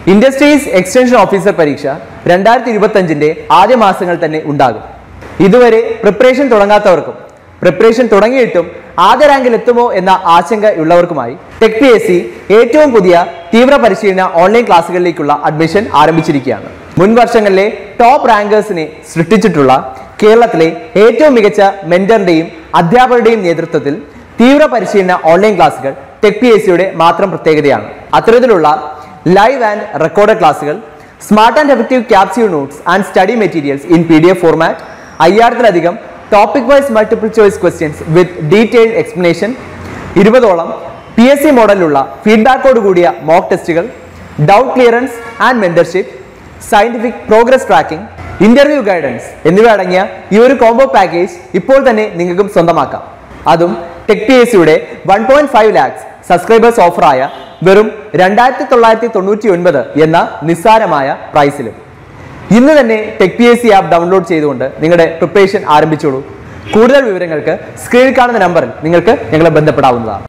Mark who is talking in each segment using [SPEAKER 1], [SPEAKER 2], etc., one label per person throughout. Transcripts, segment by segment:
[SPEAKER 1] Industries extension officer പരീക്ഷ രണ്ടായിരത്തി ഇരുപത്തഞ്ചിന്റെ ആദ്യ മാസങ്ങൾ തന്നെ ഉണ്ടാകും ഇതുവരെ പ്രിപ്പറേഷൻ തുടങ്ങാത്തവർക്കും പ്രിപ്പറേഷൻ തുടങ്ങിയിട്ടും ആദ്യ റാങ്കിൽ എത്തുമോ എന്ന ആശങ്ക ഉള്ളവർക്കുമായി ടെക് പി എസ് സി ഏറ്റവും പുതിയ തീവ്ര പരിശീലന ഓൺലൈൻ ക്ലാസ്സുകളിലേക്കുള്ള അഡ്മിഷൻ ആരംഭിച്ചിരിക്കുകയാണ് മുൻ വർഷങ്ങളിലെ ടോപ്പ് റാങ്കേഴ്സിനെ സൃഷ്ടിച്ചിട്ടുള്ള കേരളത്തിലെ ഏറ്റവും മികച്ച മെന്ററിന്റെയും അധ്യാപകരുടെയും നേതൃത്വത്തിൽ തീവ്ര പരിശീലന ഓൺലൈൻ ക്ലാസ്സുകൾ ടെക് പി എസ് സിയുടെ മാത്രം പ്രത്യേകതയാണ് അത്തരത്തിലുള്ള ലൈവ് ആൻഡ് റെക്കോർഡഡ് ക്ലാസ്സുകൾ smart and effective capsule notes and study materials in P D F format അയ്യായിരത്തിലധികം topic wise multiple choice questions with detailed explanation ഇരുപതോളം പി എസ് സി മോഡലിലുള്ള ഫീഡ്ബാക്കോട് കൂടിയ മോക്ക് ടെസ്റ്റുകൾ doubt clearance and mentorship scientific progress tracking interview guidance എന്നിവ അടങ്ങിയ ഈ ഒരു കോംബോ പാക്കേജ് ഇപ്പോൾ തന്നെ നിങ്ങൾക്കും സ്വന്തമാക്കാം അതും ടെക് പി എസ് സിയുടെ one point five lakhs subscribers ഓഫറായ വെറും രണ്ടായിരത്തി തൊള്ളായിരത്തി തൊണ്ണൂറ്റി ഒൻപത് എന്ന നിസ്സാരമായ പ്രൈസിലും ഇന്ന് തന്നെ tech P S C app download ചെയ്തുകൊണ്ട് നിങ്ങളുടെ പ്രിപ്പറേഷൻ ആരംഭിച്ചോളൂ കൂടുതൽ വിവരങ്ങൾക്ക് സ്ക്രീനിൽ കാണുന്ന നമ്പറിൽ നിങ്ങൾക്ക് ഞങ്ങളെ ബന്ധപ്പെടാവുന്നതാണ്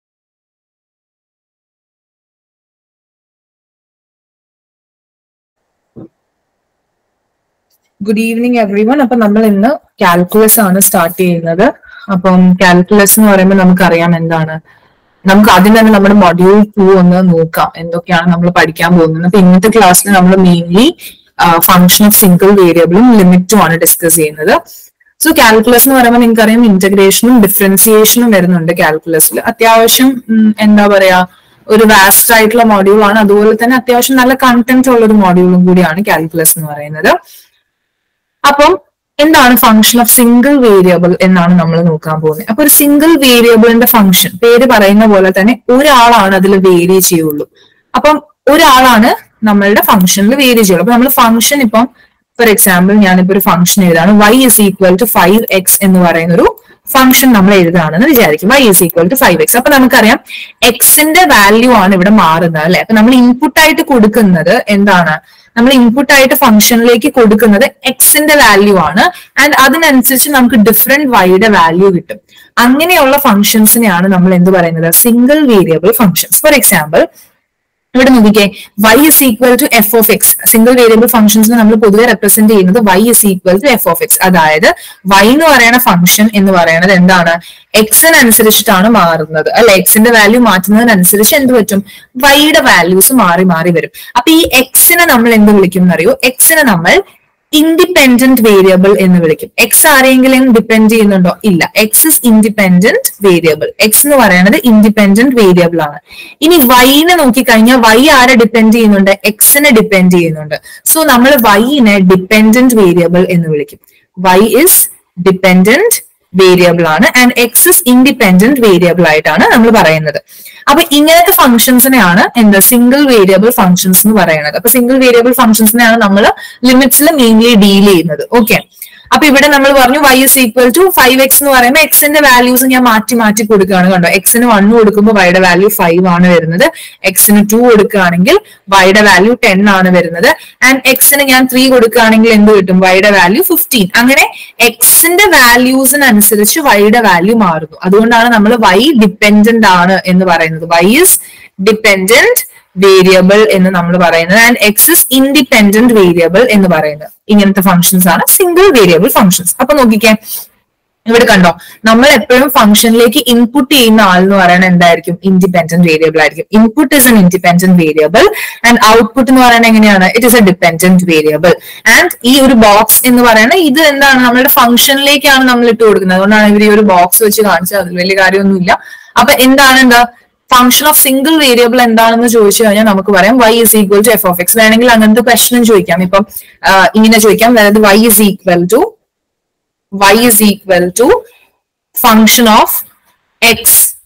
[SPEAKER 2] ഗുഡ് ഈവനിങ് എവ്രി വൺ അപ്പൊ നമ്മൾ ഇന്ന് കാൽക്കുലസ് ആണ് സ്റ്റാർട്ട് ചെയ്യുന്നത് അപ്പം കാൽക്കുലസ് എന്ന് പറയുമ്പോൾ നമുക്കറിയാം എന്താണ് നമുക്ക് ആദ്യം തന്നെ നമ്മുടെ മൊഡ്യൂൾ ടു ഒന്ന് നോക്കാം എന്തൊക്കെയാണ് നമ്മൾ പഠിക്കാൻ പോകുന്നത് അപ്പൊ ഇന്നത്തെ ക്ലാസ്സിൽ നമ്മൾ മെയിൻലി ഫംഗ്ഷൻ ഓഫ് സിംഗിൾ വേരിയബിളും ലിമിറ്റും ആണ് ഡിസ്കസ് ചെയ്യുന്നത് സോ കാൽക്കുലസ് എന്ന് പറയുമ്പോൾ നിങ്ങൾക്കറിയാം ഇന്റഗ്രേഷനും ഡിഫറൻസിയേഷനും വരുന്നുണ്ട് കാൽക്കുലസിൽ അത്യാവശ്യം ഉം, എന്താ പറയാ ഒരു വാസ്റ്റ് ആയിട്ടുള്ള മൊഡ്യൂൾ ആണ് അതുപോലെ തന്നെ അത്യാവശ്യം നല്ല കണ്ടന്റ് ഉള്ള ഒരു മൊഡ്യൂളും കൂടിയാണ് കാൽക്കുലസ് എന്ന് പറയുന്നത് അപ്പം എന്താണ് ഫംഗ്ഷൻ ഓഫ് സിംഗിൾ വേരിയബിൾ എന്നാണ് നമ്മൾ നോക്കാൻ പോകുന്നത് അപ്പൊ ഒരു സിംഗിൾ വേരിയബിളിന്റെ ഫംഗ്ഷൻ പേര് പറയുന്ന പോലെ തന്നെ ഒരാളാണ് അതിൽ വേരി ചെയ്യുള്ളൂ അപ്പം ഒരാളാണ് നമ്മളുടെ ഫംഗ്ഷനിൽ വേരി ചെയ്യുള്ളൂ അപ്പൊ നമ്മൾ ഫംഗ്ഷൻ ഇപ്പം ഫോർ എക്സാമ്പിൾ ഞാനിപ്പോ ഒരു ഫംഗ്ഷൻ എഴുതാണ് y is equal to five x എന്ന് പറയുന്ന ഒരു ഫംഗ്ഷൻ നമ്മൾ എഴുതാണെന്ന് വിചാരിക്കും y is equal to five x അപ്പൊ നമുക്കറിയാം എക്സിന്റെ വാല്യൂ ആണ് ഇവിടെ മാറുന്നത് അല്ലെ അപ്പൊ നമ്മൾ ഇൻപുട്ട് ആയിട്ട് കൊടുക്കുന്നത് എന്താണ് നമ്മൾ ഇൻപുട്ട് ആയിട്ട് ഫംഗ്ഷനിലേക്ക് കൊടുക്കുന്നത് എക്സിന്റെ വാല്യൂ ആണ് ആൻഡ് അതിനനുസരിച്ച് നമുക്ക് ഡിഫറെന്റ് വൈയുടെ വാല്യൂ കിട്ടും അങ്ങനെയുള്ള ഫംഗ്ഷൻസിനെയാണ് നമ്മൾ എന്ത് പറയുന്നത് single variable functions for example ഇവിടെ നോക്കിക്കേ y is equal to f of x single variable ഫംഗ്ഷൻസിനെ നമ്മൾ പൊതുവെ റെപ്രസെന്റ് ചെയ്യുന്നത് y is equal to f of x അതായത് വൈ എന്ന് പറയുന്ന ഫംഗ്ഷൻ എന്ന് പറയുന്നത് എന്താണ് എക്സിനനുസരിച്ചിട്ടാണ് മാറുന്നത് അല്ലെ എക്സിന്റെ വാല്യൂ മാറ്റുന്നതിനനുസരിച്ച് എന്ത് പറ്റും വൈയുടെ വാല്യൂസ് മാറി മാറി വരും അപ്പൊ ഈ എക്സിനെ നമ്മൾ എന്ത് വിളിക്കും എന്നറിയോ എക്സിനെ നമ്മൾ ഇൻഡിപെൻഡന്റ് വേരിയബിൾ എന്ന് വിളിക്കും എക്സ് ആരെങ്കിലും ഡിപ്പെൻഡ് ചെയ്യുന്നുണ്ടോ ഇല്ല x is independent variable x എന്ന് പറയുന്നത് ഇൻഡിപെൻഡന്റ് വേരിയബിൾ ആണ് ഇനി വൈനെ നോക്കിക്കഴിഞ്ഞാൽ വൈ ആരെ ഡിപ്പെൻഡ് ചെയ്യുന്നുണ്ട് എക്സിനെ ഡിപ്പെൻഡ് ചെയ്യുന്നുണ്ട് സോ നമ്മൾ വൈനെ ഡിപ്പെൻഡന്റ് വേരിയബിൾ എന്ന് വിളിക്കും വൈ ഇസ് ഡിപ്പെൻഡന്റ് വേരിയബിൾ ആണ് and x is independent variable ആയിട്ടാണ് നമ്മൾ പറയുന്നത് അപ്പൊ ഇങ്ങനത്തെ ഫംഗ്ഷൻസിനെയാണ് എന്താ സിംഗിൾ വേരിയബിൾ ഫംഗ്ഷൻസ് എന്ന് പറയുന്നത് അപ്പൊ സിംഗിൾ വേരിയബിൾ ഫംഗ്ഷൻസിനെയാണ് നമ്മൾ ലിമിറ്റ്സിൽ മെയിൻലി ഡീൽ ചെയ്യുന്നത് ഓക്കെ അപ്പൊ ഇവിടെ നമ്മൾ പറഞ്ഞു y is equal to five x എന്ന് പറയുമ്പോൾ എക്സിന്റെ വാല്യൂസ് ഞാൻ മാറ്റി മാറ്റി കൊടുക്കുകയാണ് കണ്ടോ എക്സിന് വൺ കൊടുക്കുമ്പോൾ വൈയുടെ വാല്യൂ ഫൈവ് ആണ് വരുന്നത് എക്സിന് ടു കൊടുക്കുകയാണെങ്കിൽ വൈയുടെ വാല്യൂ ടെൻ ആണ് വരുന്നത് ആൻഡ് എക്സിന് ഞാൻ ത്രീ കൊടുക്കുകയാണെങ്കിൽ എന്ത് കിട്ടും വൈയുടെ വാല്യൂ ഫിഫ്റ്റീൻ അങ്ങനെ എക്സിന്റെ വാല്യൂസിനനുസരിച്ച് വൈയുടെ വാല്യൂ മാറുന്നു അതുകൊണ്ടാണ് നമ്മൾ വൈ ഡിപ്പെൻഡന്റ് ആണ് എന്ന് പറയുന്നത് വൈ ഇസ് ഡിപ്പെൻഡന്റ് വേരിയബിൾ എന്ന് നമ്മൾ പറയുന്നത് and x is independent variable എന്ന് പറയുന്നത് ഇങ്ങനത്തെ ഫംഗ്ഷൻസ് ആണ് സിംഗിൾ വേരിയബിൾ ഫംഗ്ഷൻസ് അപ്പൊ നോക്കിക്കേ ഇവിടെ കണ്ടോ നമ്മൾ എപ്പോഴും ഫംഗ്ഷനിലേക്ക് ഇൻപുട്ട് ചെയ്യുന്ന ആൾ എന്ന് പറയുന്നത് എന്തായിരിക്കും ഇൻഡിപെൻഡന്റ് വേരിയബിൾ ആയിരിക്കും input is an independent variable and output എന്ന് പറയുന്നത് എങ്ങനെയാണ് it is a dependent variable and ഈ ഒരു ബോക്സ് എന്ന് പറയുന്നത് ഇത് എന്താണ് നമ്മുടെ ഫംഗ്ഷനിലേക്കാണ് നമ്മൾ ഇട്ട് കൊടുക്കുന്നത് അതുകൊണ്ടാണ് ഇവർ ഈ ഒരു ബോക്സ് വെച്ച് കാണിച്ചത് അതിൽ വലിയ കാര്യമൊന്നുമില്ല അപ്പൊ എന്താണ് എന്താ ഫംഗ്ഷൻ ഓഫ് സിംഗിൾ വേരിയബിൾ എന്താണെന്ന് ചോദിച്ചു കഴിഞ്ഞാൽ നമുക്ക് പറയാം y is equal to f of x വേണമെങ്കിൽ അങ്ങനത്തെ ക്വസ്റ്റനും ചോദിക്കാം ഇപ്പം ആ, ഇങ്ങനെ ചോദിക്കാം അതായത് y is equal to y is equal to function of x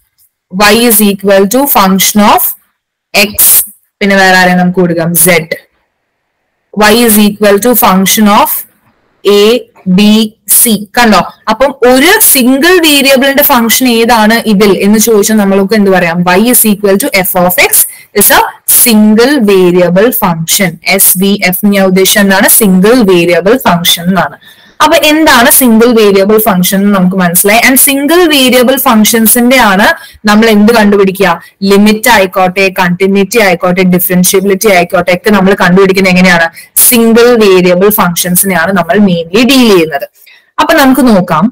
[SPEAKER 2] y is equal to function of x പിന്നെ വേറെ ആരെയും നമുക്ക് കൊടുക്കാം z y is equal to function of a b c കണ്ടോ അപ്പം ഒരു സിംഗിൾ വേരിയബിളിന്റെ ഫംഗ്ഷൻ ഏതാണ് ഇതിൽ എന്ന് ചോദിച്ചാൽ നമ്മൾക്ക് എന്ത് പറയാം y is equal to f of x is a single variable function S V F ഞാൻ ഉദ്ദേശിച്ചത് എന്താണ് സിംഗിൾ വേരിയബിൾ ഫംഗ്ഷൻ എന്നാണ് അപ്പൊ എന്താണ് സിംഗിൾ വേരിയബിൾ ഫംഗ്ഷൻ എന്ന് നമുക്ക് മനസ്സിലായി ആൻഡ് സിംഗിൾ വേരിയബിൾ ഫംഗ്ഷൻസിന്റെ ആണ് നമ്മൾ എന്ത് കണ്ടുപിടിക്കുക ലിമിറ്റ് ആയിക്കോട്ടെ കണ്ടിന്യൂറ്റി ആയിക്കോട്ടെ ഡിഫറൻഷ്യബിലിറ്റി ആയിക്കോട്ടെ ഒക്കെ നമ്മൾ കണ്ടുപിടിക്കുന്നത് എങ്ങനെയാണ് സിംഗിൾ വേരിയബിൾ ഫംഗ്ഷൻസിനെയാണ് നമ്മൾ മെയിൻലി ഡീൽ ചെയ്യുന്നത് അപ്പൊ നമുക്ക് നോക്കാം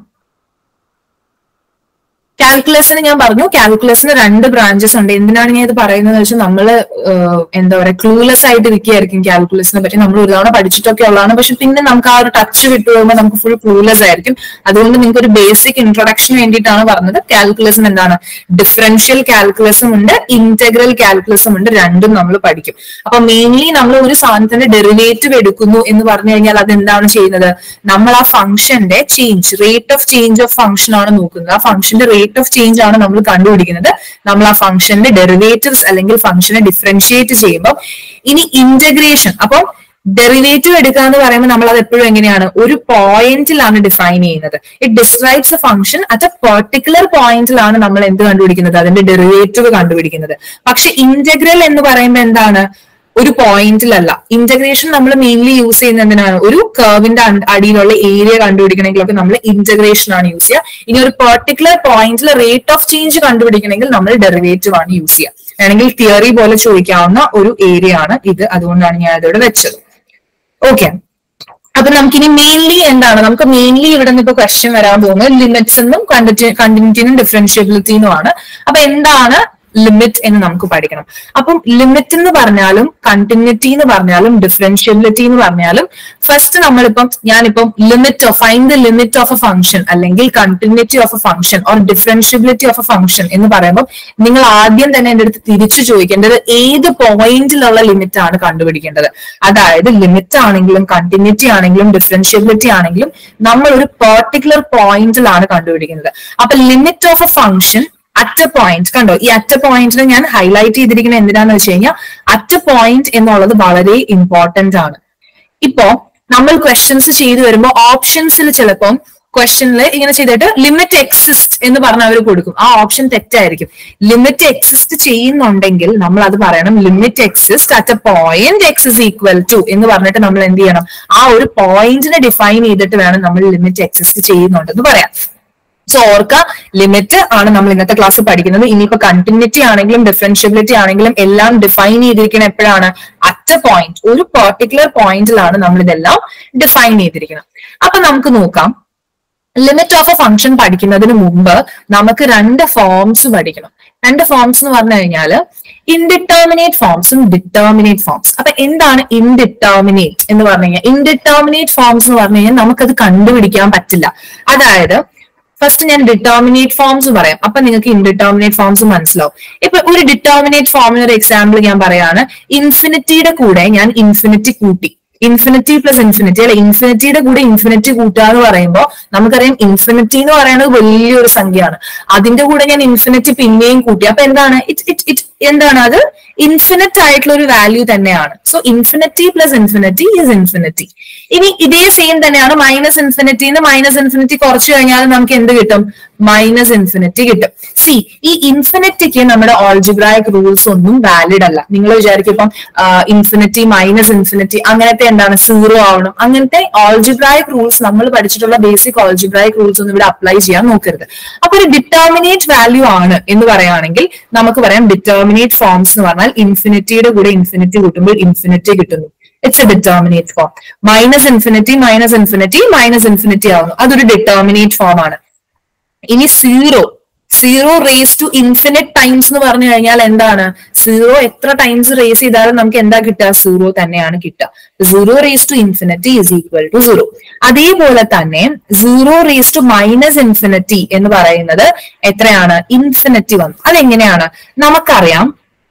[SPEAKER 2] കാൽക്കുലസിന് ഞാൻ പറഞ്ഞു കാൽക്കുലസിന് രണ്ട് ബ്രാഞ്ചസ് ഉണ്ട് എന്തിനാണ് ഞാൻ ഇത് പറയുന്നത് വെച്ചാൽ നമ്മള് ഏഹ്, എന്താ പറയാ ക്ലൂലെസ് ആയിട്ട് ഇരിക്കുകയായിരിക്കും കാൽക്കുലസിനെ പറ്റി നമ്മൾ ഒരു തവണ പഠിച്ചിട്ടൊക്കെ ഉള്ളതാണ് പക്ഷെ പിന്നെ നമുക്ക് ആ ഒരു ടച്ച് വിട്ടു പോകുമ്പോൾ നമുക്ക് ഫുൾ ക്ലൂലെസ് ആയിരിക്കും അതുകൊണ്ട് നിങ്ങൾക്ക് ഒരു ബേസിക് ഇൻട്രൊഡക്ഷന് വേണ്ടിയിട്ടാണ് പറഞ്ഞത് കാൽക്കുലസും എന്താണ് ഡിഫറൻഷ്യൽ കാൽക്കുലസും ഉണ്ട് ഇന്റഗ്രൽ കാൽക്കുലസും ഉണ്ട് രണ്ടും നമ്മൾ പഠിക്കും അപ്പൊ മെയിൻലി നമ്മൾ ഒരു സാധനത്തിന്റെ ഡെറിവേറ്റീവ് എടുക്കുന്നു എന്ന് പറഞ്ഞു കഴിഞ്ഞാൽ അത് എന്താണ് ചെയ്യുന്നത് നമ്മൾ ആ ഫംഗ്ഷന്റെ change rate of change of function ആണ് നോക്കുന്നത് ആ ഫംഗ്ഷന്റെ റേറ്റ് ഓഫ് ചേഞ്ച് ആണ് നമ്മൾ കണ്ടുപിടിക്കുന്നത് നമ്മൾ ആ ഫംഗ്ഷന്റെ ഡെറിവേറ്റീവ്സ് അല്ലെങ്കിൽ ഫംഗ്ഷനെ ഡിഫറൻഷിയേറ്റ് ചെയ്യുമ്പോൾ ഇനി ഇന്റഗ്രേഷൻ അപ്പം ഡെറിവേറ്റീവ് എടുക്കുക എന്ന് പറയുമ്പോൾ നമ്മൾ അത് എപ്പോഴും എങ്ങനെയാണ് ഒരു പോയിന്റിലാണ് ഡിഫൈൻ ചെയ്യുന്നത് it describes a function at a particular പോയിന്റിലാണ് നമ്മൾ എന്ത് കണ്ടുപിടിക്കുന്നത് അതിന്റെ ഡെറിവേറ്റീവ് കണ്ടുപിടിക്കുന്നത് പക്ഷെ ഇന്റഗ്രൽ എന്ന് പറയുമ്പോൾ എന്താണ് ഒരു പോയിന്റിലല്ല ഇന്റഗ്രേഷൻ നമ്മൾ മെയിൻലി യൂസ് ചെയ്യുന്നത് എന്തിനാണ് ഒരു കർവിന്റെ അടിയിലുള്ള ഏരിയ കണ്ടുപിടിക്കണമെങ്കിലൊക്കെ നമ്മൾ ഇന്റഗ്രേഷൻ ആണ് യൂസ് ചെയ്യുക ഇനി ഒരു പെർട്ടിക്കുലർ പോയിന്റിൽ റേറ്റ് ഓഫ് ചേഞ്ച് കണ്ടുപിടിക്കണമെങ്കിൽ നമ്മൾ ഡെറിവേറ്റീവ് ആണ് യൂസ് ചെയ്യുക വേണമെങ്കിൽ തിയറി പോലെ ചോദിക്കാവുന്ന ഒരു ഏരിയ ആണ് ഇത് അതുകൊണ്ടാണ് ഞാൻ ഇതിവിടെ വെച്ചത് ഓക്കെ അപ്പൊ നമുക്കിനി മെയിൻലി എന്താണ് നമുക്ക് മെയിൻലി ഇവിടെ നിന്ന് ഇപ്പൊ ക്വസ്റ്റ്യൻ വരാൻ പോകുന്നത് ലിമിറ്റ്സ് എന്നും കണ്ടിന്യൂറ്റിനും ഡിഫറൻഷ്യബിലിറ്റിനും ആണ് അപ്പൊ എന്താണ് ലിമിറ്റ് എന്ന് നമുക്ക് പഠിക്കണം അപ്പം ലിമിറ്റ് എന്ന് പറഞ്ഞാലും കണ്ടിന്യൂറ്റി എന്ന് പറഞ്ഞാലും ഡിഫറൻഷ്യബിലിറ്റി എന്ന് പറഞ്ഞാലും ഫസ്റ്റ് നമ്മളിപ്പം ഞാനിപ്പം limit of fine the limit of a function അല്ലെങ്കിൽ continuity of a function or differentiability of a function എന്ന് പറയുമ്പോൾ നിങ്ങൾ ആദ്യം തന്നെ എന്റെ അടുത്ത് തിരിച്ചു ചോദിക്കേണ്ടത് ഏത് പോയിന്റിലുള്ള ലിമിറ്റ് ആണ് കണ്ടുപിടിക്കേണ്ടത് അതായത് ലിമിറ്റ് ആണെങ്കിലും കണ്ടിന്യൂറ്റി ആണെങ്കിലും ഡിഫറൻഷ്യബിലിറ്റി ആണെങ്കിലും നമ്മൾ ഒരു പെർട്ടിക്കുലർ പോയിന്റിലാണ് കണ്ടുപിടിക്കുന്നത് അപ്പൊ limit of a function at a point കണ്ടോ ഈ അറ്റ് എ പോയിന്റിനെ ഞാൻ ഹൈലൈറ്റ് ചെയ്തിരിക്കുന്നത് എന്തിനാന്ന് വെച്ച് കഴിഞ്ഞാൽ അറ്റ് എ പോയിന്റ് എന്നുള്ളത് വളരെ ഇമ്പോർട്ടന്റ് ആണ് ഇപ്പോ നമ്മൾ ക്വസ്റ്റ്യൻസ് ചെയ്തു വരുമ്പോൾ ഓപ്ഷൻസിൽ ചിലപ്പം ക്വസ്റ്റ്യനിൽ ഇങ്ങനെ ചെയ്തിട്ട് ലിമിറ്റ് എക്സിസ്റ്റ് എന്ന് പറഞ്ഞ് അവർ കൊടുക്കും ആ ഓപ്ഷൻ തെറ്റായിരിക്കും ലിമിറ്റ് എക്സിസ്റ്റ് ചെയ്യുന്നുണ്ടെങ്കിൽ നമ്മൾ അത് പറയണം limit exist at a point x is equal to എന്ന് പറഞ്ഞിട്ട് നമ്മൾ എന്ത് ചെയ്യണം ആ ഒരു പോയിന്റിനെ ഡിഫൈൻ ചെയ്തിട്ട് വേണം നമ്മൾ ലിമിറ്റ് എക്സിസ്റ്റ് ചെയ്യുന്നുണ്ടെന്ന് പറയാം സോ ഓർക്ക ലിമിറ്റ് ആണ് നമ്മൾ ഇന്നത്തെ ക്ലാസ് പഠിക്കുന്നത് ഇനിയിപ്പോ കണ്ടിന്യൂറ്റി ആണെങ്കിലും ഡിഫറൻഷ്യബിലിറ്റി ആണെങ്കിലും എല്ലാം ഡിഫൈൻ ചെയ്തിരിക്കുന്നത് എപ്പോഴാണ് അറ്റ് എ പോയിന്റ് ഒരു പെർട്ടിക്കുലർ പോയിന്റിലാണ് നമ്മൾ ഇതെല്ലാം ഡിഫൈൻ ചെയ്തിരിക്കുന്നത് അപ്പൊ നമുക്ക് നോക്കാം ലിമിറ്റ് ഓഫ് എ ഫംഗ്ഷൻ പഠിക്കുന്നതിന് മുമ്പ് നമുക്ക് രണ്ട് ഫോംസ് പഠിക്കണം രണ്ട് ഫോംസ് എന്ന് പറഞ്ഞു കഴിഞ്ഞാൽ ഇൻഡിറ്റർമിനേറ്റ് ഫോംസും ഡിറ്റർമിനേറ്റ് ഫോംസ് അപ്പൊ എന്താണ് ഇൻഡിറ്റർമിനേറ്റ് എന്ന് പറഞ്ഞു കഴിഞ്ഞാൽ ഇൻഡിറ്റർമിനേറ്റ് ഫോംസ് എന്ന് പറഞ്ഞു കഴിഞ്ഞാൽ നമുക്കത് കണ്ടുപിടിക്കാൻ പറ്റില്ല അതായത് ഫസ്റ്റ് ഞാൻ ഡിറ്റർമിനേറ്റ് ഫോംസ് പറയാം അപ്പൊ നിങ്ങൾക്ക് ഇൻഡിറ്റർമിനേറ്റ് ഫോംസ് മനസ്സിലാവും ഇപ്പൊ ഒരു ഡിറ്റർമിനേറ്റ് ഫോമിന് ഒരു എക്സാമ്പിൾ ഞാൻ പറയാണ് ഇൻഫിനിറ്റിയുടെ കൂടെ ഞാൻ ഇൻഫിനിറ്റി കൂട്ടി ഇൻഫിനിറ്റി പ്ലസ് ഇൻഫിനിറ്റി അല്ലെ ഇൻഫിനിറ്റിയുടെ കൂടെ ഇൻഫിനിറ്റി കൂട്ടുക എന്ന് പറയുമ്പോൾ നമുക്കറിയാം ഇൻഫിനിറ്റി എന്ന് പറയുന്നത് വലിയൊരു സംഖ്യയാണ് അതിന്റെ കൂടെ ഞാൻ ഇൻഫിനിറ്റി പിന്നെയും കൂട്ടി അപ്പൊ എന്താണ് ഇറ്റ് ഇറ്റ് ഇറ്റ് എന്താണ് അത് ഇൻഫിനിറ്റ് ആയിട്ടുള്ള ഒരു വാല്യൂ തന്നെയാണ് so infinity plus infinity is infinity ഇനി ഇതേ സെയിം തന്നെയാണ് മൈനസ് ഇൻഫിനിറ്റിന്ന് മൈനസ് ഇൻഫിനിറ്റി കുറച്ചു കഴിഞ്ഞാൽ നമുക്ക് എന്ത് കിട്ടും മൈനസ് ഇൻഫിനിറ്റി കിട്ടും സി ഈ ഇൻഫിനിറ്റിക്ക് നമ്മുടെ ഓൾജിബ്രായിക് റൂൾസ് ഒന്നും വാലിഡ് അല്ല നിങ്ങൾ വിചാരിക്കും ഇപ്പം ഇൻഫിനിറ്റി മൈനസ് ഇൻഫിനിറ്റി അങ്ങനത്തെ എന്താണ് സീറോ ആവണം അങ്ങനത്തെ ഓൾജിബ്രായിക് റൂൾസ് നമ്മൾ പഠിച്ചിട്ടുള്ള ബേസിക് ഓൾജിബ്രായിക് റൂൾസ് ഒന്നും ഇവിടെ അപ്ലൈ ചെയ്യാൻ നോക്കരുത് അപ്പൊ ഒരു ഡിറ്റർമിനേറ്റ് വാല്യൂ ആണ് എന്ന് പറയുകയാണെങ്കിൽ നമുക്ക് പറയാം ഡിറ്റർമിനേറ്റ് ഫോംസ് എന്ന് പറഞ്ഞാൽ ഇൻഫിനിറ്റിയുടെ കൂടെ ഇൻഫിനിറ്റി കൂട്ടുമ്പോൾ ഇൻഫിനിറ്റി കിട്ടുന്നു it's a determinate form minus infinity minus infinity minus infinity ആവുന്നു അതൊരു ഡിറ്റർമിനേറ്റ് ഫോം ആണ് ഇനി zero zero raise to infinite times എന്ന് പറഞ്ഞു കഴിഞ്ഞാൽ എന്താണ് സീറോ എത്ര ടൈംസ് റേസ് ചെയ്താലും നമുക്ക് എന്താ കിട്ടുക സീറോ തന്നെയാണ് കിട്ടുക zero raise to infinity is equal to zero അതേപോലെ തന്നെ zero raise to minus infinity എന്ന് പറയുന്നത് എത്രയാണ് ഇൻഫിനിറ്റി വന്നു അതെങ്ങനെയാണ് നമുക്കറിയാം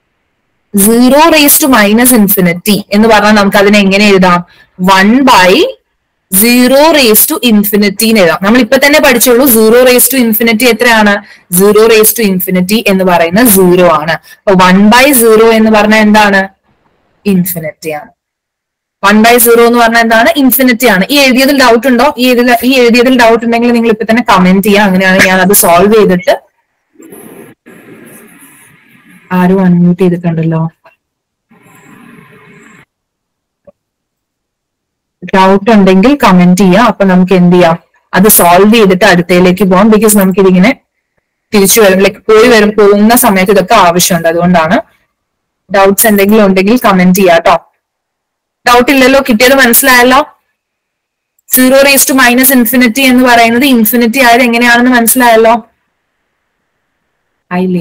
[SPEAKER 2] zero raise to minus infinity എന്ന് പറഞ്ഞാൽ നമുക്ക് അതിനെ എങ്ങനെ എഴുതാം one by zero raise to infinity എന്ന് എഴുതാം നമ്മൾ ഇപ്പൊ തന്നെ പഠിച്ചുള്ളൂ സീറോ റേസ് ടു ഇൻഫിനിറ്റി എത്രയാണ് സീറോ റേസ് ടു ഇൻഫിനിറ്റി എന്ന് പറയുന്നത് സീറോ ആണ് അപ്പൊ വൺ ബൈ സീറോ എന്ന് പറഞ്ഞാൽ എന്താണ് ഇൻഫിനിറ്റി ആണ് വൺ ബൈ സീറോ എന്ന് പറഞ്ഞാൽ എന്താണ് ഇൻഫിനിറ്റി ആണ് ഈ എഴുതിയതിൽ ഡൗട്ട് ഉണ്ടോ ഈ എഴുതിയ ഈ എഴുതിയതിൽ ഡൗട്ട് ഉണ്ടെങ്കിൽ നിങ്ങൾ ഇപ്പൊ തന്നെ കമന്റ് ചെയ്യാം അങ്ങനെയാണെങ്കിൽ ഞാൻ അത് സോൾവ് ചെയ്തിട്ട് ആരും അൺമ്യൂട്ട് ചെയ്തിട്ടുണ്ടല്ലോ ഡൗട്ട് ഉണ്ടെങ്കിൽ കമന്റ് ചെയ്യാം അപ്പൊ നമുക്ക് എന്ത് ചെയ്യാം അത് സോൾവ് ചെയ്തിട്ട് അടുത്തയിലേക്ക് പോകാം ബിക്കോസ് നമുക്ക് ഇതിങ്ങനെ തിരിച്ചു വരും ലൈക്ക് പോയി വരും പോകുന്ന സമയത്ത് ഇതൊക്കെ ആവശ്യമുണ്ട് അതുകൊണ്ടാണ് ഡൗട്ട്സ് എന്തെങ്കിലും ഉണ്ടെങ്കിൽ കമന്റ് ചെയ്യാം കേട്ടോ ഡൗട്ട് ഇല്ലല്ലോ കിട്ടിയത് മനസ്സിലായല്ലോ zero raise to minus infinity എന്ന് പറയുന്നത് ഇൻഫിനിറ്റി ആയത് എങ്ങനെയാണെന്ന് മനസ്സിലായല്ലോ ആയില്ലേ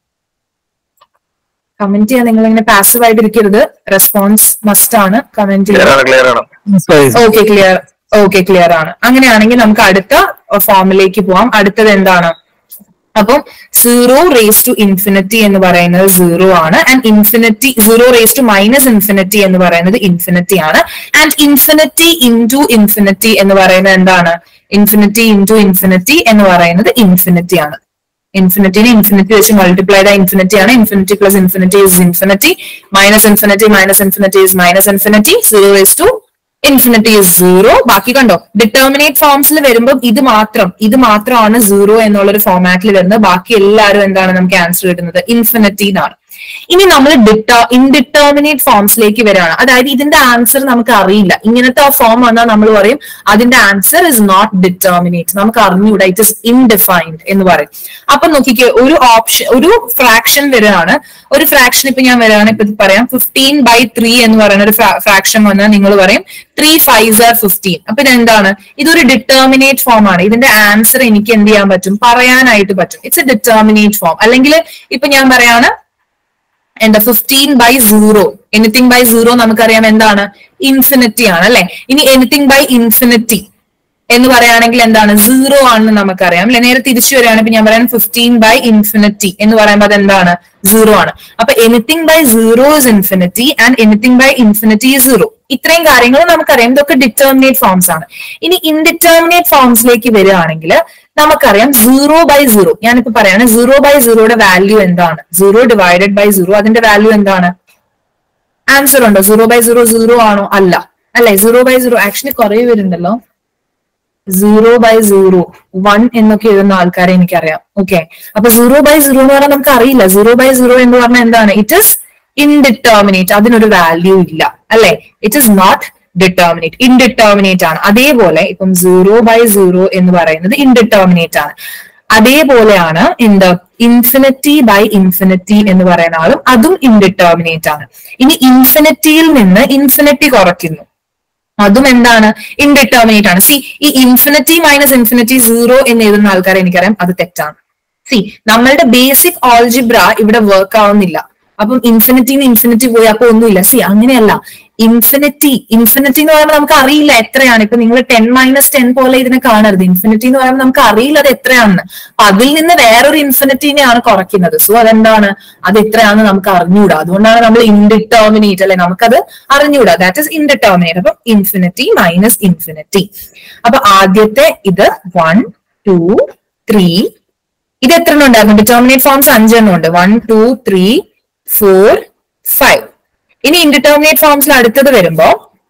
[SPEAKER 2] കമന്റ് ചെയ്യാൻ നിങ്ങൾ ഇങ്ങനെ പാസീവ് ആയിട്ട് ഇരിക്കരുത് റെസ്പോൺസ് മസ്റ്റ് ആണ് കമന്റ്
[SPEAKER 3] ക്ലിയർ
[SPEAKER 2] ചെയ്യാൻ
[SPEAKER 3] ആണ് ക്ലിയർ ആണ്
[SPEAKER 2] ഓക്കെ ക്ലിയർ ഓക്കെ ക്ലിയർ ആണ് അങ്ങനെയാണെങ്കിൽ നമുക്ക് അടുത്ത ഫോമിലേക്ക് പോവാം അടുത്തത് എന്താണ് അപ്പം സീറോ റേസ് ടു ഇൻഫിനിറ്റി എന്ന് പറയുന്നത് സീറോ ആണ് and infinity zero raise to minus infinity എന്ന് പറയുന്നത് ഇൻഫിനിറ്റി ആണ് ആൻഡ് ഇൻഫിനിറ്റി ഇൻറ്റു ഇൻഫിനിറ്റി എന്ന് പറയുന്നത് എന്താണ് ഇൻഫിനിറ്റി ഇൻറ്റു ഇൻഫിനിറ്റി എന്ന് പറയുന്നത് ഇൻഫിനിറ്റി ആണ് ഇൻഫിനിറ്റിനെ ഇൻഫിനിറ്റി വെച്ച് മൾട്ടിപ്ലൈഡ് ഇൻഫിനിറ്റി ആണ് infinity plus infinity is infinity minus infinity minus infinity is minus infinity zero raise to infinity is zero ബാക്കി കണ്ടോ ഡിറ്റർമിനേറ്റ് ഫോംസിൽ വരുമ്പോൾ ഇത് മാത്രം ഇത് മാത്രമാണ് സീറോ എന്നുള്ളൊരു ഫോമാറ്റിൽ വരുന്നത് ബാക്കി എല്ലാവരും എന്താണ് നമുക്ക് ആൻസർ കിട്ടുന്നത് ഇൻഫിനിറ്റി എന്നാണ് ഇനി നമ്മൾ ഡിറ്റ ഇൻഡിറ്റർമിനേറ്റ് ഫോംസിലേക്ക് വരികയാണ് അതായത് ഇതിന്റെ ആൻസർ നമുക്ക് അറിയില്ല ഇങ്ങനത്തെ ആ ഫോം വന്നാൽ നമ്മൾ പറയും അതിന്റെ ആൻസർ ഇസ് നോട്ട് ഡിറ്റർമിനേറ്റ് നമുക്ക് അറിഞ്ഞൂടാ ഇറ്റ് ഇസ് ഇൻഡിഫൈൻഡ് എന്ന് പറയും അപ്പൊ നോക്കിക്കേ ഒരു ഓപ്ഷൻ ഒരു ഫ്രാക്ഷൻ വരികയാണ് ഒരു ഫ്രാക്ഷൻ ഇപ്പൊ ഞാൻ വരികയാണ് ഇപ്പൊ ഇത് പറയാം ഫിഫ്റ്റീൻ ബൈ ത്രീ എന്ന് പറയുന്ന ഒരു ഫ്രാക്ഷൻ വന്നാൽ നിങ്ങൾ പറയും ത്രീ ഫൈവ് ആർ ഫിഫ്റ്റീൻ അപ്പൊ ഇതെന്താണ് ഇതൊരു ഡിറ്റർമിനേറ്റ് ഫോം ആണ് ഇതിന്റെ ആൻസർ എനിക്ക് എന്ത് ചെയ്യാൻ പറ്റും പറയാനായിട്ട് പറ്റും ഇറ്റ്സ് എ ഡിറ്റർമിനേറ്റ് ഫോം അല്ലെങ്കിൽ ഇപ്പൊ ഞാൻ പറയാണ് എന്താ fifteen by zero anything by zero നമുക്കറിയാം എന്താണ് ഇൻഫിനിറ്റി ആണ് അല്ലെ ഇനി എനിത്തിങ് ബൈ ഇൻഫിനിറ്റി എന്ന് പറയുകയാണെങ്കിൽ എന്താണ് സീറോ ആണെന്ന് നമുക്കറിയാം അല്ലെ നേരെ തിരിച്ചു വരികയാണെങ്കിൽ ഞാൻ പറയാൻ ഫിഫ്റ്റീൻ ബൈ ഇൻഫിനിറ്റി എന്ന് പറയുമ്പോൾ അതെന്താണ് സീറോ ആണ് അപ്പൊ anything by zero is infinity and anything by infinity is zero ഇത്രയും കാര്യങ്ങൾ നമുക്കറിയാം ഇതൊക്കെ ഡിറ്റർമിനേറ്റ് ഫോംസ് ആണ് ഇനി ഇൻഡിറ്റർമിനേറ്റ് ഫോംസിലേക്ക് വരികയാണെങ്കിൽ നമുക്കറിയാം സീറോ ബൈ സീറോ ഞാനിപ്പോ പറയാണ് സീറോ ബൈ സീറോയുടെ വാല്യൂ എന്താണ് സീറോ ഡിവൈഡഡ് ബൈ സീറോ അതിന്റെ വാല്യൂ എന്താണ് ആൻസർ ഉണ്ടോ സീറോ ബൈ സീറോ സീറോ ആണോ അല്ല അല്ലെ സീറോ ബൈ സീറോ ആക്ച്വലി കുറെ പേരുണ്ടല്ലോ സീറോ ബൈ സീറോ വൺ എന്നൊക്കെ എഴുതുന്ന ആൾക്കാരെ എനിക്കറിയാം ഓക്കെ അപ്പൊ സീറോ ബൈ സീറോ എന്ന് പറഞ്ഞാൽ നമുക്ക് അറിയില്ല സീറോ ബൈ സീറോ എന്ന് പറഞ്ഞാൽ എന്താണ് ഇറ്റ് ഇസ് ഇൻഡിറ്റർമിനേറ്റ് അതിനൊരു വാല്യൂ ഇല്ല അല്ലെ it is not determinate indeterminate ആണ് അതേപോലെ ഇപ്പം സീറോ ബൈ സീറോ എന്ന് പറയുന്നത് ഇൻഡിറ്റർമിനേറ്റ് ആണ് അതേപോലെയാണ് എന്ത് ഇൻഫിനിറ്റി ബൈ ഇൻഫിനിറ്റി എന്ന് പറയുന്ന ആളും അതും ഇൻഡിറ്റർമിനേറ്റ് ആണ് ഇനി ഇൻഫിനിറ്റിയിൽ നിന്ന് ഇൻഫിനിറ്റി കുറയ്ക്കുന്നു അതും എന്താണ് ഇൻഡിറ്റർമിനേറ്റ് ആണ് സി ഈ ഇൻഫിനിറ്റി മൈനസ് ഇൻഫിനിറ്റി സീറോ എന്ന് എഴുതുന്ന ആൾക്കാരെ എനിക്കറിയാം അത് തെറ്റാണ് സി നമ്മളുടെ ബേസിക് ഓൾജിബ്ര ഇവിടെ വർക്ക് ആവുന്നില്ല അപ്പം ഇൻഫിനിറ്റിന്ന് ഇൻഫിനിറ്റി പോയി അപ്പൊ ഒന്നുമില്ല സി അങ്ങനെയല്ല ഇൻഫിനിറ്റി ഇൻഫിനിറ്റി എന്ന് പറയുമ്പോൾ നമുക്ക് അറിയില്ല എത്രയാണ് ഇപ്പൊ നിങ്ങൾ ടെൻ മൈനസ് ടെൻ പോലെ ഇതിനെ കാണരുത് ഇൻഫിനിറ്റി എന്ന് പറയുമ്പോൾ നമുക്ക് അറിയില്ല അത് എത്രയാണെന്ന് അപ്പൊ അതിൽ നിന്ന് വേറൊരു ഇൻഫിനിറ്റിനെയാണ് കുറയ്ക്കുന്നത് സോ അതെന്താണ് അത് എത്രയാണെന്ന് നമുക്ക് അറിഞ്ഞൂടാ അതുകൊണ്ടാണ് നമ്മൾ ഇൻഡിറ്റർമിനേറ്റ് അല്ലെ നമുക്കത് അറിഞ്ഞൂടാ ദാറ്റ് ഇസ് ഇൻഡിറ്റർമിനേറ്റ് അപ്പൊ ഇൻഫിനിറ്റി മൈനസ് ഇൻഫിനിറ്റി അപ്പൊ ആദ്യത്തെ ഇത് വൺ ടു ത്രീ ഇത് എത്ര എണ്ണം ഉണ്ടായിരുന്നു ഡിറ്റർമിനേറ്റ് ഫോംസ് അഞ്ചെണ്ണം ഉണ്ട് one two three four five ഇനി ഇൻഡിറ്റർമിനേറ്റ് ഫോംസിൽ അടുത്തത് വരുമ്പോ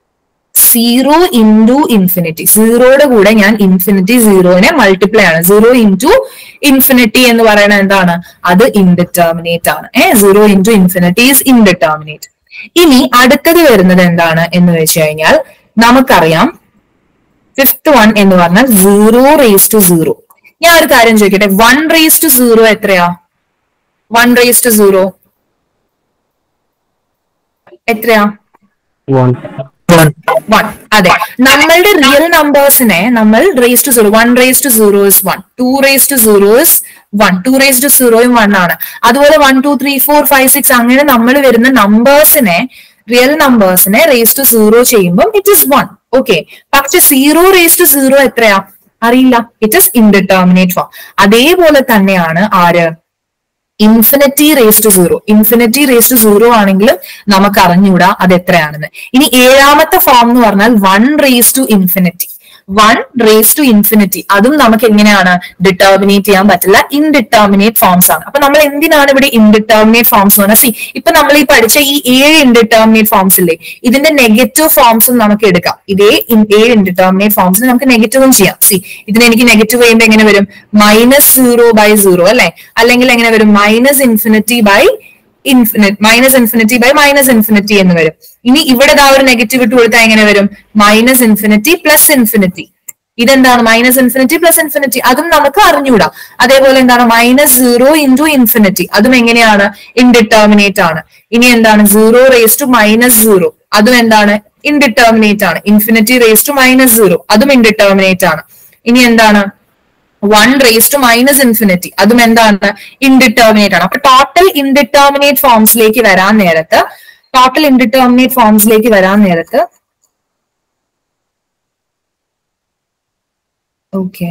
[SPEAKER 2] സീറോ ഇൻറ്റു ഇൻഫിനിറ്റി സീറോയുടെ കൂടെ ഞാൻ ഇൻഫിനിറ്റി സീറോനെ മൾട്ടിപ്ലൈ ആണ് സീറോ ഇൻറ്റു ഇൻഫിനിറ്റി എന്ന് പറയുന്നത് എന്താണ് അത് ഇൻഡിറ്റർമിനേറ്റ് ആണ് ഏ zero into infinity is indeterminate ഇനി അടുത്തത് വരുന്നത് എന്താണ് എന്ന് വെച്ച് കഴിഞ്ഞാൽ നമുക്കറിയാം ഫിഫ്ത് വൺ എന്ന് പറഞ്ഞാൽ സീറോ റേസ് ടു സീറോ ഞാൻ ഒരു കാര്യം ചോദിക്കട്ടെ വൺ റേസ് ടു സീറോ എത്രയാ വൺ റേസ് ടു സീറോ എത്രയാ വൺ അതെ നമ്മളുടെ റിയൽ നമ്പേഴ്സിനെ നമ്മൾ raise to zero one raise to zero is one two raise to zero is one two raise to സീറോയും വൺ ആണ് അതുപോലെ one two three four five six അങ്ങനെ നമ്മൾ വരുന്ന നമ്പേഴ്സിനെ റിയൽ നമ്പേഴ്സിനെ റേസ് ടു സീറോ ചെയ്യുമ്പോൾ ഇറ്റ് ഇസ് വൺ ഓക്കെ പക്ഷെ സീറോ റേസ് ടു സീറോ എത്രയാ അറിയില്ല ഇറ്റ് ഇസ് ഇൻഡിറ്റർമിനേറ്റ് ഫോം അതേപോലെ തന്നെയാണ് ആര് infinity raise to zero infinity raise to zero ആണെങ്കിൽ നമുക്ക് അറിഞ്ഞൂടാ അത് എത്രയാണെന്ന് ഇനി ഏഴാമത്തെ ഫോം എന്ന് പറഞ്ഞാൽ one raise to infinity one raise to infinity അതും നമുക്ക് എങ്ങനെയാണ് ഡിറ്റർമിനേറ്റ് ചെയ്യാൻ പറ്റില്ല ഇൻഡിറ്റർമിനേറ്റ് ഫോംസ് ആണ് അപ്പൊ നമ്മൾ എന്തിനാണ് ഇവിടെ ഇൻഡിറ്റർമിനേറ്റ് ഫോംസ് എന്ന് പറഞ്ഞാൽ സി ഇപ്പൊ നമ്മൾ ഈ പഠിച്ച ഈ ഏഴ് ഇൻഡിറ്റർമിനേറ്റ് ഫോംസ് ഇല്ലേ ഇതിന്റെ നെഗറ്റീവ് ഫോംസും നമുക്ക് എടുക്കാം ഇതേ ഇൻ- ഏഴ് ഇൻഡിറ്റർമിനേറ്റ് ഫോംസിന് നമുക്ക് നെഗറ്റീവും ചെയ്യാം സി ഇതിന് എനിക്ക് നെഗറ്റീവ് ചെയ്യുമ്പോൾ എങ്ങനെ വരും മൈനസ് സീറോ ബൈ സീറോ അല്ലെ അല്ലെങ്കിൽ എങ്ങനെ വരും minus infinity by infinite minus infinity by minus infinity എന്ന് വരും ഇനി ഇവിടെ ദാ ഒരു നെഗറ്റീവ് ഇട്ട് കൊടുത്താൽ എങ്ങനെ വരും മൈനസ് ഇൻഫിനിറ്റി പ്ലസ് ഇൻഫിനിറ്റി ഇതെന്താണ് മൈനസ് ഇൻഫിനിറ്റി പ്ലസ് ഇൻഫിനിറ്റി അതും നമുക്ക് അറിഞ്ഞുകൂടാ അതേപോലെ എന്താണ് മൈനസ് സീറോ ഇൻറ്റു ഇൻഫിനിറ്റി അതും എങ്ങനെയാണ് ഇൻഡിറ്റർമിനേറ്റ് ആണ് ഇനി എന്താണ് zero raise to minus zero അതും എന്താണ് ഇൻഡിറ്റർമിനേറ്റ് ആണ് infinity raise to minus zero അതും ഇൻഡിറ്റർമിനേറ്റ് ആണ് ഇനി എന്താണ് one raise to minus infinity അതും എന്താണ് ഇൻഡിറ്റർമിനേറ്റ് ആണ് അപ്പൊ ടോട്ടൽ ഇൻഡിറ്റർമിനേറ്റ് ഫോംസിലേക്ക് വരാൻ നേരത്ത് ടോട്ടൽ ഇൻഡിറ്റർമിനേറ്റ് ഫോംസിലേക്ക് വരാൻ നേരത്ത് ഓക്കെ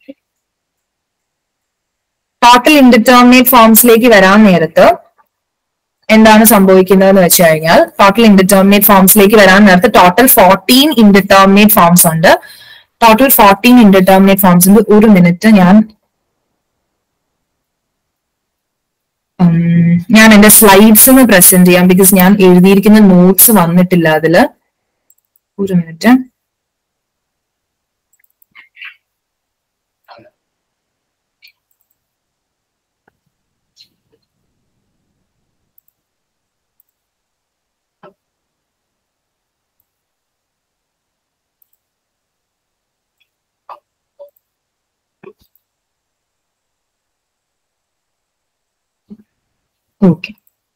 [SPEAKER 2] ടോട്ടൽ ഇൻഡിറ്റർമിനേറ്റ് ഫോംസിലേക്ക് വരാൻ നേരത്ത് എന്താണ് സംഭവിക്കുന്നത് എന്ന് വെച്ച് കഴിഞ്ഞാൽ ടോട്ടൽ ഇൻഡിറ്റർമിനേറ്റ് ഫോംസിലേക്ക് വരാൻ നേരത്ത് ടോട്ടൽ ഫോർട്ടീൻ ഇൻഡിറ്റർമിനേറ്റ് ഫോംസ് ഉണ്ട് ടോട്ടൽ ഫോർട്ടീൻ ഇൻഡിറ്റർമിനേറ്റ് ഫോംസ് ഉണ്ട് ഒരു മിനിറ്റ് ഞാൻ ഉം, ഞാൻ എന്റെ സ്ലൈഡ്സ് ഒന്ന് പ്രസന്റ് ചെയ്യാം ബിക്കോസ് ഞാൻ എഴുതിയിരിക്കുന്ന നോട്ട്സ് വന്നിട്ടില്ല അതില് ഒരു മിനിറ്റ് ഓക്കെ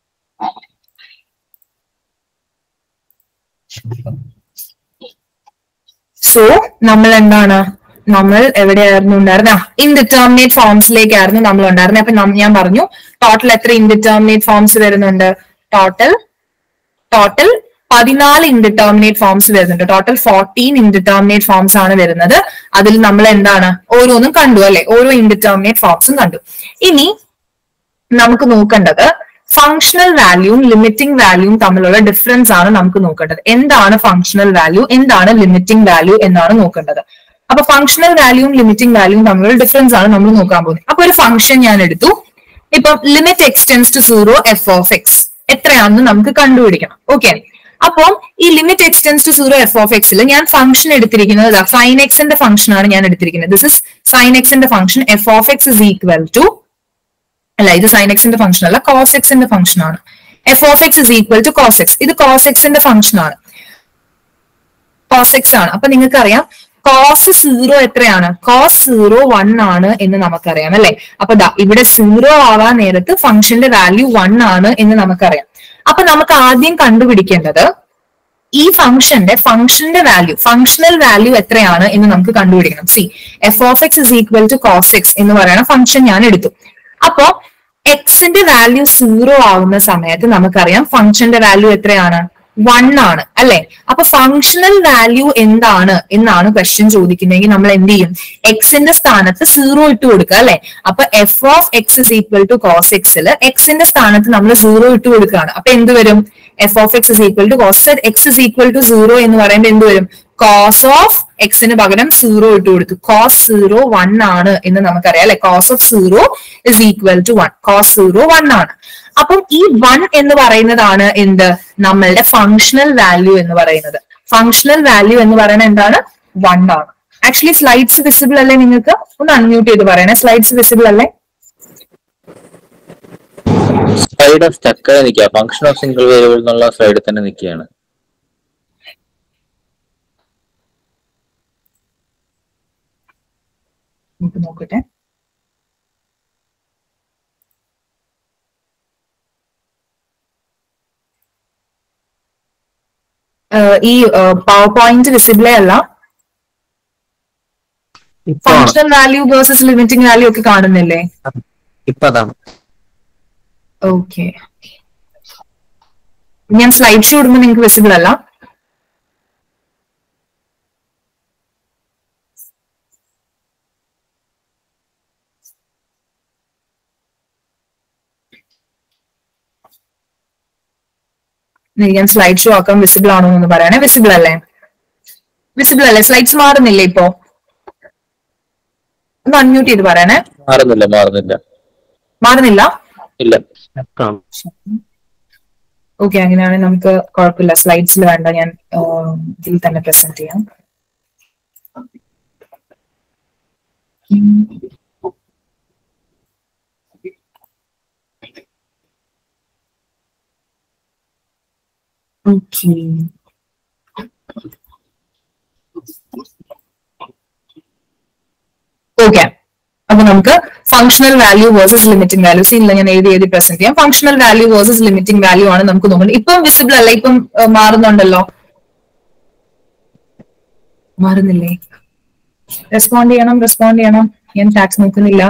[SPEAKER 2] സോ നമ്മൾ എന്താണ് നമ്മൾ എവിടെയായിരുന്നു ഉണ്ടായിരുന്നത് ഇൻഡിറ്റർമിനേറ്റ് ഫോംസിലേക്കായിരുന്നു നമ്മൾ ഉണ്ടായിരുന്നത് അപ്പൊ നം- ഞാൻ പറഞ്ഞു ടോട്ടൽ എത്ര ഇൻഡിറ്റർമിനേറ്റ് ഫോംസ് വരുന്നുണ്ട് ടോട്ടൽ ടോട്ടൽ പതിനാല് ഇൻഡിറ്റർമിനേറ്റ് ഫോംസ് വരുന്നുണ്ട് ടോട്ടൽ ഫോർട്ടീൻ ഇൻഡിറ്റർമിനേറ്റ് ഫോംസ് ആണ് വരുന്നത് അതിൽ നമ്മൾ എന്താണ് ഓരോന്നും കണ്ടു അല്ലെ ഓരോ ഇൻഡിറ്റർമിനേറ്റ് ഫോംസും കണ്ടു ഇനി നമുക്ക് നോക്കേണ്ടത് ഫങ്ഷണൽ വാല്യൂവും ലിമിറ്റിംഗ് വാല്യൂവും തമ്മിലുള്ള ഡിഫറൻസ് ആണ് നമുക്ക് നോക്കേണ്ടത് എന്താണ് ഫങ്ഷണൽ വാല്യൂ എന്താണ് ലിമിറ്റിംഗ് വാല്യൂ എന്നാണ് നോക്കേണ്ടത് അപ്പൊ ഫങ്ഷണൽ വാല്യൂവും ലിമിറ്റിംഗ് വാല്യൂവും തമ്മിലുള്ള ഡിഫറൻസ് ആണ് നമ്മൾ നോക്കാൻ പോകുന്നത് അപ്പൊ ഒരു ഫംഗ്ഷൻ ഞാൻ എടുത്തു ഇപ്പം limit x tends to zero f of x എത്രയാണെന്ന് നമുക്ക് കണ്ടുപിടിക്കണം ഓക്കെ അപ്പം ഈ limit x tends to zero f of എക്സിൽ ഞാൻ ഫംഗ്ഷൻ എടുത്തിരിക്കുന്നത് സൈൻ എക്സിന്റെ ഫംഗ്ഷൻ ആണ് ഞാൻ എടുത്തിരിക്കുന്നത് ദിസ് ഇസ് സൈൻ എക്സിന്റെ function f of x is equal to അല്ല ഇത് സൈൻ എക്സിന്റെ ഫംഗ്ഷൻ അല്ല കോസ് എക്സിന്റെ ഫംഗ്ഷൻ ആണ് f of x is equal to cos x ഇത് കോസ് എക്സിന്റെ ഫംഗ്ഷൻ ആണ് കോസ് എക്സ് ആണ് അപ്പൊ നിങ്ങൾക്ക് അറിയാം കോസ് സീറോ എത്രയാണ് കോസ് സീറോ വൺ ആണ് എന്ന് നമുക്കറിയാം അല്ലെ അപ്പൊ ദാ ഇവിടെ സീറോ ആവാൻ നേരത്ത് ഫംഗ്ഷന്റെ വാല്യൂ വൺ ആണ് എന്ന് നമുക്കറിയാം അപ്പൊ നമുക്ക് ആദ്യം കണ്ടുപിടിക്കേണ്ടത് ഈ ഫംഗ്ഷന്റെ ഫംഗ്ഷന്റെ വാല്യൂ ഫംഗ്ഷണൽ വാല്യൂ എത്രയാണ് എന്ന് നമുക്ക് കണ്ടുപിടിക്കണം C f of x is equal to cos x എന്ന് പറയുന്ന ഫംഗ്ഷൻ ഞാൻ എടുത്തു അപ്പോ എക്സിന്റെ വാല്യൂ സീറോ ആവുന്ന സമയത്ത് നമുക്കറിയാം ഫംഗ്ഷന്റെ വാല്യൂ എത്രയാണ് വൺ ആണ് അല്ലെ അപ്പൊ ഫങ്ഷണൽ വാല്യൂ എന്താണ് എന്നാണ് ക്വസ്റ്റ്യൻ ചോദിക്കുന്നതെങ്കിൽ നമ്മൾ എന്ത് ചെയ്യും എക്സിന്റെ സ്ഥാനത്ത് സീറോ ഇട്ട് കൊടുക്കുക അല്ലെ അപ്പൊ f of x is equal to cos എക്സില് എക്സിന്റെ സ്ഥാനത്ത് നമ്മൾ സീറോ ഇട്ട് കൊടുക്കുകയാണ് അപ്പൊ എന്ത് വരും f of x is equal to cos x is equal to zero എന്ന് പറയുമ്പോൾ എന്ത് വരും കോസ് ഓഫ് എക്സിന് പകരം സീറോ ഇട്ട് കൊടുത്തു കോസ് സീറോ വൺ ആണ് എന്ന് നമുക്കറിയാം അല്ലെ cos of zero is equal to one cos zero one ആണ് അപ്പം ഈ വൺ എന്ന് പറയുന്നതാണ് എന്ത് നമ്മളുടെ ഫങ്ഷണൽ വാല്യൂ എന്ന് പറയുന്നത് ഫങ്ഷണൽ വാല്യൂ എന്ന് പറയുന്നത് എന്താണ് വൺ ആണ് ആക്ച്വലി സ്ലൈഡ്സ് വിസിബിൾ അല്ലേ നിങ്ങൾക്ക് ഒന്ന് അൺമ്യൂട്ട് ചെയ്ത് പറയണേ സ്ലൈഡ്സ് വിസിബിൾ അല്ലേ
[SPEAKER 3] സൈഡ് ഓഫ് സ്റ്റക്കായി നിൽക്കുക ഫംഗ്ഷൻ ഓഫ് സിംഗിൾ വേരിയബിൾ എന്നുള്ള സൈഡിൽ തന്നെ നിൽക്കുകയാണ്
[SPEAKER 2] നമുക്ക് നോക്കട്ടെ ഏഹ് ഈ പവർ പോയിന്റ് വിസിബിളേ അല്ല
[SPEAKER 4] ഇപ്പൊ
[SPEAKER 2] functional value versus limiting value ഒക്കെ കാണുന്നില്ലേ
[SPEAKER 4] ഇപ്പൊ അതാണ്
[SPEAKER 2] ഓക്കെ ഞാൻ സ്ലൈഡ് ഷോ ഇടുമ്പോൾ നിങ്ങൾക്ക് വിസിബിൾ അല്ല ഇനി ഞാൻ സ്ലൈഡ് ഷോ ആക്കാൻ വിസിബിൾ ആണോ എന്ന് പറയണേ വിസിബിൾ അല്ലേ വിസിബിൾ അല്ലേ സ്ലൈഡ്സ് മാറുന്നില്ലേ ഇപ്പോ ഒന്ന് അൺമ്യൂട്ട് ചെയ്ത് പറയണേ
[SPEAKER 3] മാറുന്നില്ല മാറുന്നില്ല
[SPEAKER 2] മാറുന്നില്ല
[SPEAKER 3] ഇല്ല
[SPEAKER 4] സ്റ്റക്കാണ്
[SPEAKER 2] ഓക്കെ അങ്ങനെയാണെങ്കിൽ നമുക്ക് കുഴപ്പമില്ല സ്ലൈഡ്സിൽ വേണ്ട ഞാൻ ആ, ഇതിൽ തന്നെ പ്രസന്റ് ചെയ്യാം ഓക്കെ ഓക്കെ അപ്പൊ നമുക്ക് functional value versus limiting value സീനില്ല ഞാൻ എഴുതി എഴുതി പ്രസന്റ് ചെയ്യാം functional value versus limiting value ആണ് നമുക്ക് നോക്കുന്നത് ഇപ്പം വിസിബിൾ അല്ല ഇപ്പം ഏഹ്, മാറുന്നുണ്ടല്ലോ മാറുന്നില്ലേ റെസ്പോണ്ട് ചെയ്യണം റെസ്പോണ്ട് ചെയ്യണം ഞാൻ ടാക്സ് നോക്കുന്നില്ല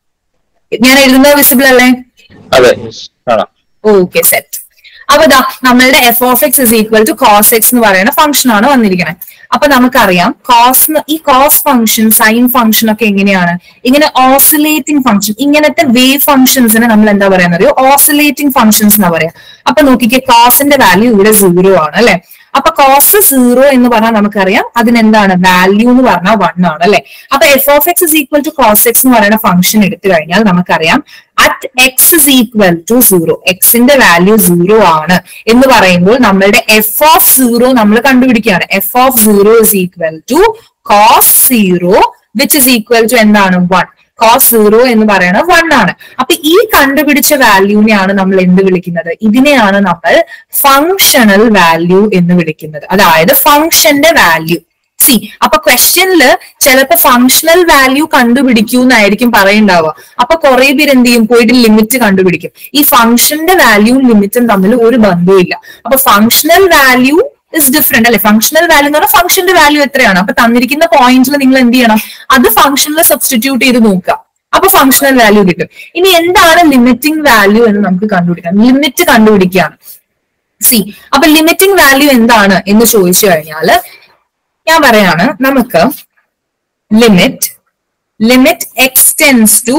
[SPEAKER 2] ഞാൻ എഴുതുന്നത് വിസിബിൾ അല്ലേ
[SPEAKER 3] അതെ കാണാം
[SPEAKER 2] ഓക്കെ സെറ്റ് അപ്പൊ ദാ നമ്മളുടെ f of x is equal to cos x എന്ന് പറയുന്ന ഫംഗ്ഷൻ ആണ് വന്നിരിക്കുന്നത് അപ്പൊ നമുക്കറിയാം കോസ് ഈ കോസ് ഫംഗ്ഷൻ സൈൻ ഫംഗ്ഷൻ ഒക്കെ എങ്ങനെയാണ് ഇങ്ങനെ ഓസിലേറ്റിംഗ് ഫംഗ്ഷൻ ഇങ്ങനത്തെ വേവ് ഫംഗ്ഷൻസിനെ നമ്മൾ എന്താ പറയുന്നത് ഓസിലേറ്റിംഗ് ഫംഗ്ഷൻസ് എന്നാ പറയാ അപ്പൊ നോക്കിക്കേ കോസിന്റെ വാല്യൂ ഇവിടെ സീറോ ആണ് അല്ലെ അപ്പൊ കോസ് സീറോ എന്ന് പറഞ്ഞാൽ നമുക്കറിയാം അതിനെന്താണ് വാല്യൂ എന്ന് പറഞ്ഞാൽ വൺ ആണ് അല്ലെ അപ്പൊ f of x is equal to cos x എന്ന് പറയുന്ന ഫംഗ്ഷൻ എടുത്തു കഴിഞ്ഞാൽ നമുക്കറിയാം at x is equal to zero എക്സിന്റെ വാല്യൂ സീറോ ആണ് എന്ന് പറയുമ്പോൾ നമ്മളുടെ എഫ് ഓഫ് സീറോ നമ്മൾ കണ്ടുപിടിക്കുകയാണ് f of zero is equal to cos zero which is equal to എന്താണ് വൺ കോസ് സീറോ എന്ന് പറയുന്നത് വൺ ആണ് അപ്പൊ ഈ കണ്ടുപിടിച്ച വാല്യൂവിനെയാണ് നമ്മൾ എന്ത് വിളിക്കുന്നത് ഇതിനെയാണ് നമ്മൾ ഫങ്ഷണൽ വാല്യൂ എന്ന് വിളിക്കുന്നത് അതായത് ഫങ്ഷന്റെ വാല്യൂ സി അപ്പൊ ക്വസ്റ്റ്യനില് ചിലപ്പോ ഫങ്ഷണൽ വാല്യൂ കണ്ടുപിടിക്കൂ എന്നായിരിക്കും പറയുണ്ടാവുക അപ്പൊ കുറെ പേര് എന്ത് ചെയ്യും പോയിട്ട് ലിമിറ്റ് കണ്ടുപിടിക്കും ഈ ഫംഗ്ഷന്റെ വാല്യൂവും ലിമിറ്റും തമ്മിൽ ഒരു ബന്ധവുമില്ല അപ്പൊ ഫങ്ഷണൽ വാല്യൂ ഇസ് ഡിഫറെന്റ് അല്ലെ ഫംഗ്ഷണൽ വാല്യൂ എന്ന് പറഞ്ഞാൽ ഫംഗ്ഷന്റെ വാല്യൂ എത്രയാണ് അപ്പൊ തന്നിരിക്കുന്ന പോയിന്റിൽ നിങ്ങൾ എന്ത് ചെയ്യണം അത് ഫംഗ്ഷനിൽ സബ്സ്റ്റിറ്റ്യൂട്ട് ചെയ്ത് നോക്കുക അപ്പൊ ഫംഗ്ഷണൽ വാല്യൂ കിട്ടും ഇനി എന്താണ് ലിമിറ്റിംഗ് വാല്യൂ എന്ന് നമുക്ക് കണ്ടുപിടിക്കാം ലിമിറ്റ് കണ്ടുപിടിക്കുകയാണ് സി അപ്പൊ ലിമിറ്റിംഗ് വാല്യൂ എന്താണ് എന്ന് ചോദിച്ചു കഴിഞ്ഞാല് ഞാൻ പറയാണ് നമുക്ക് limit limit x tends to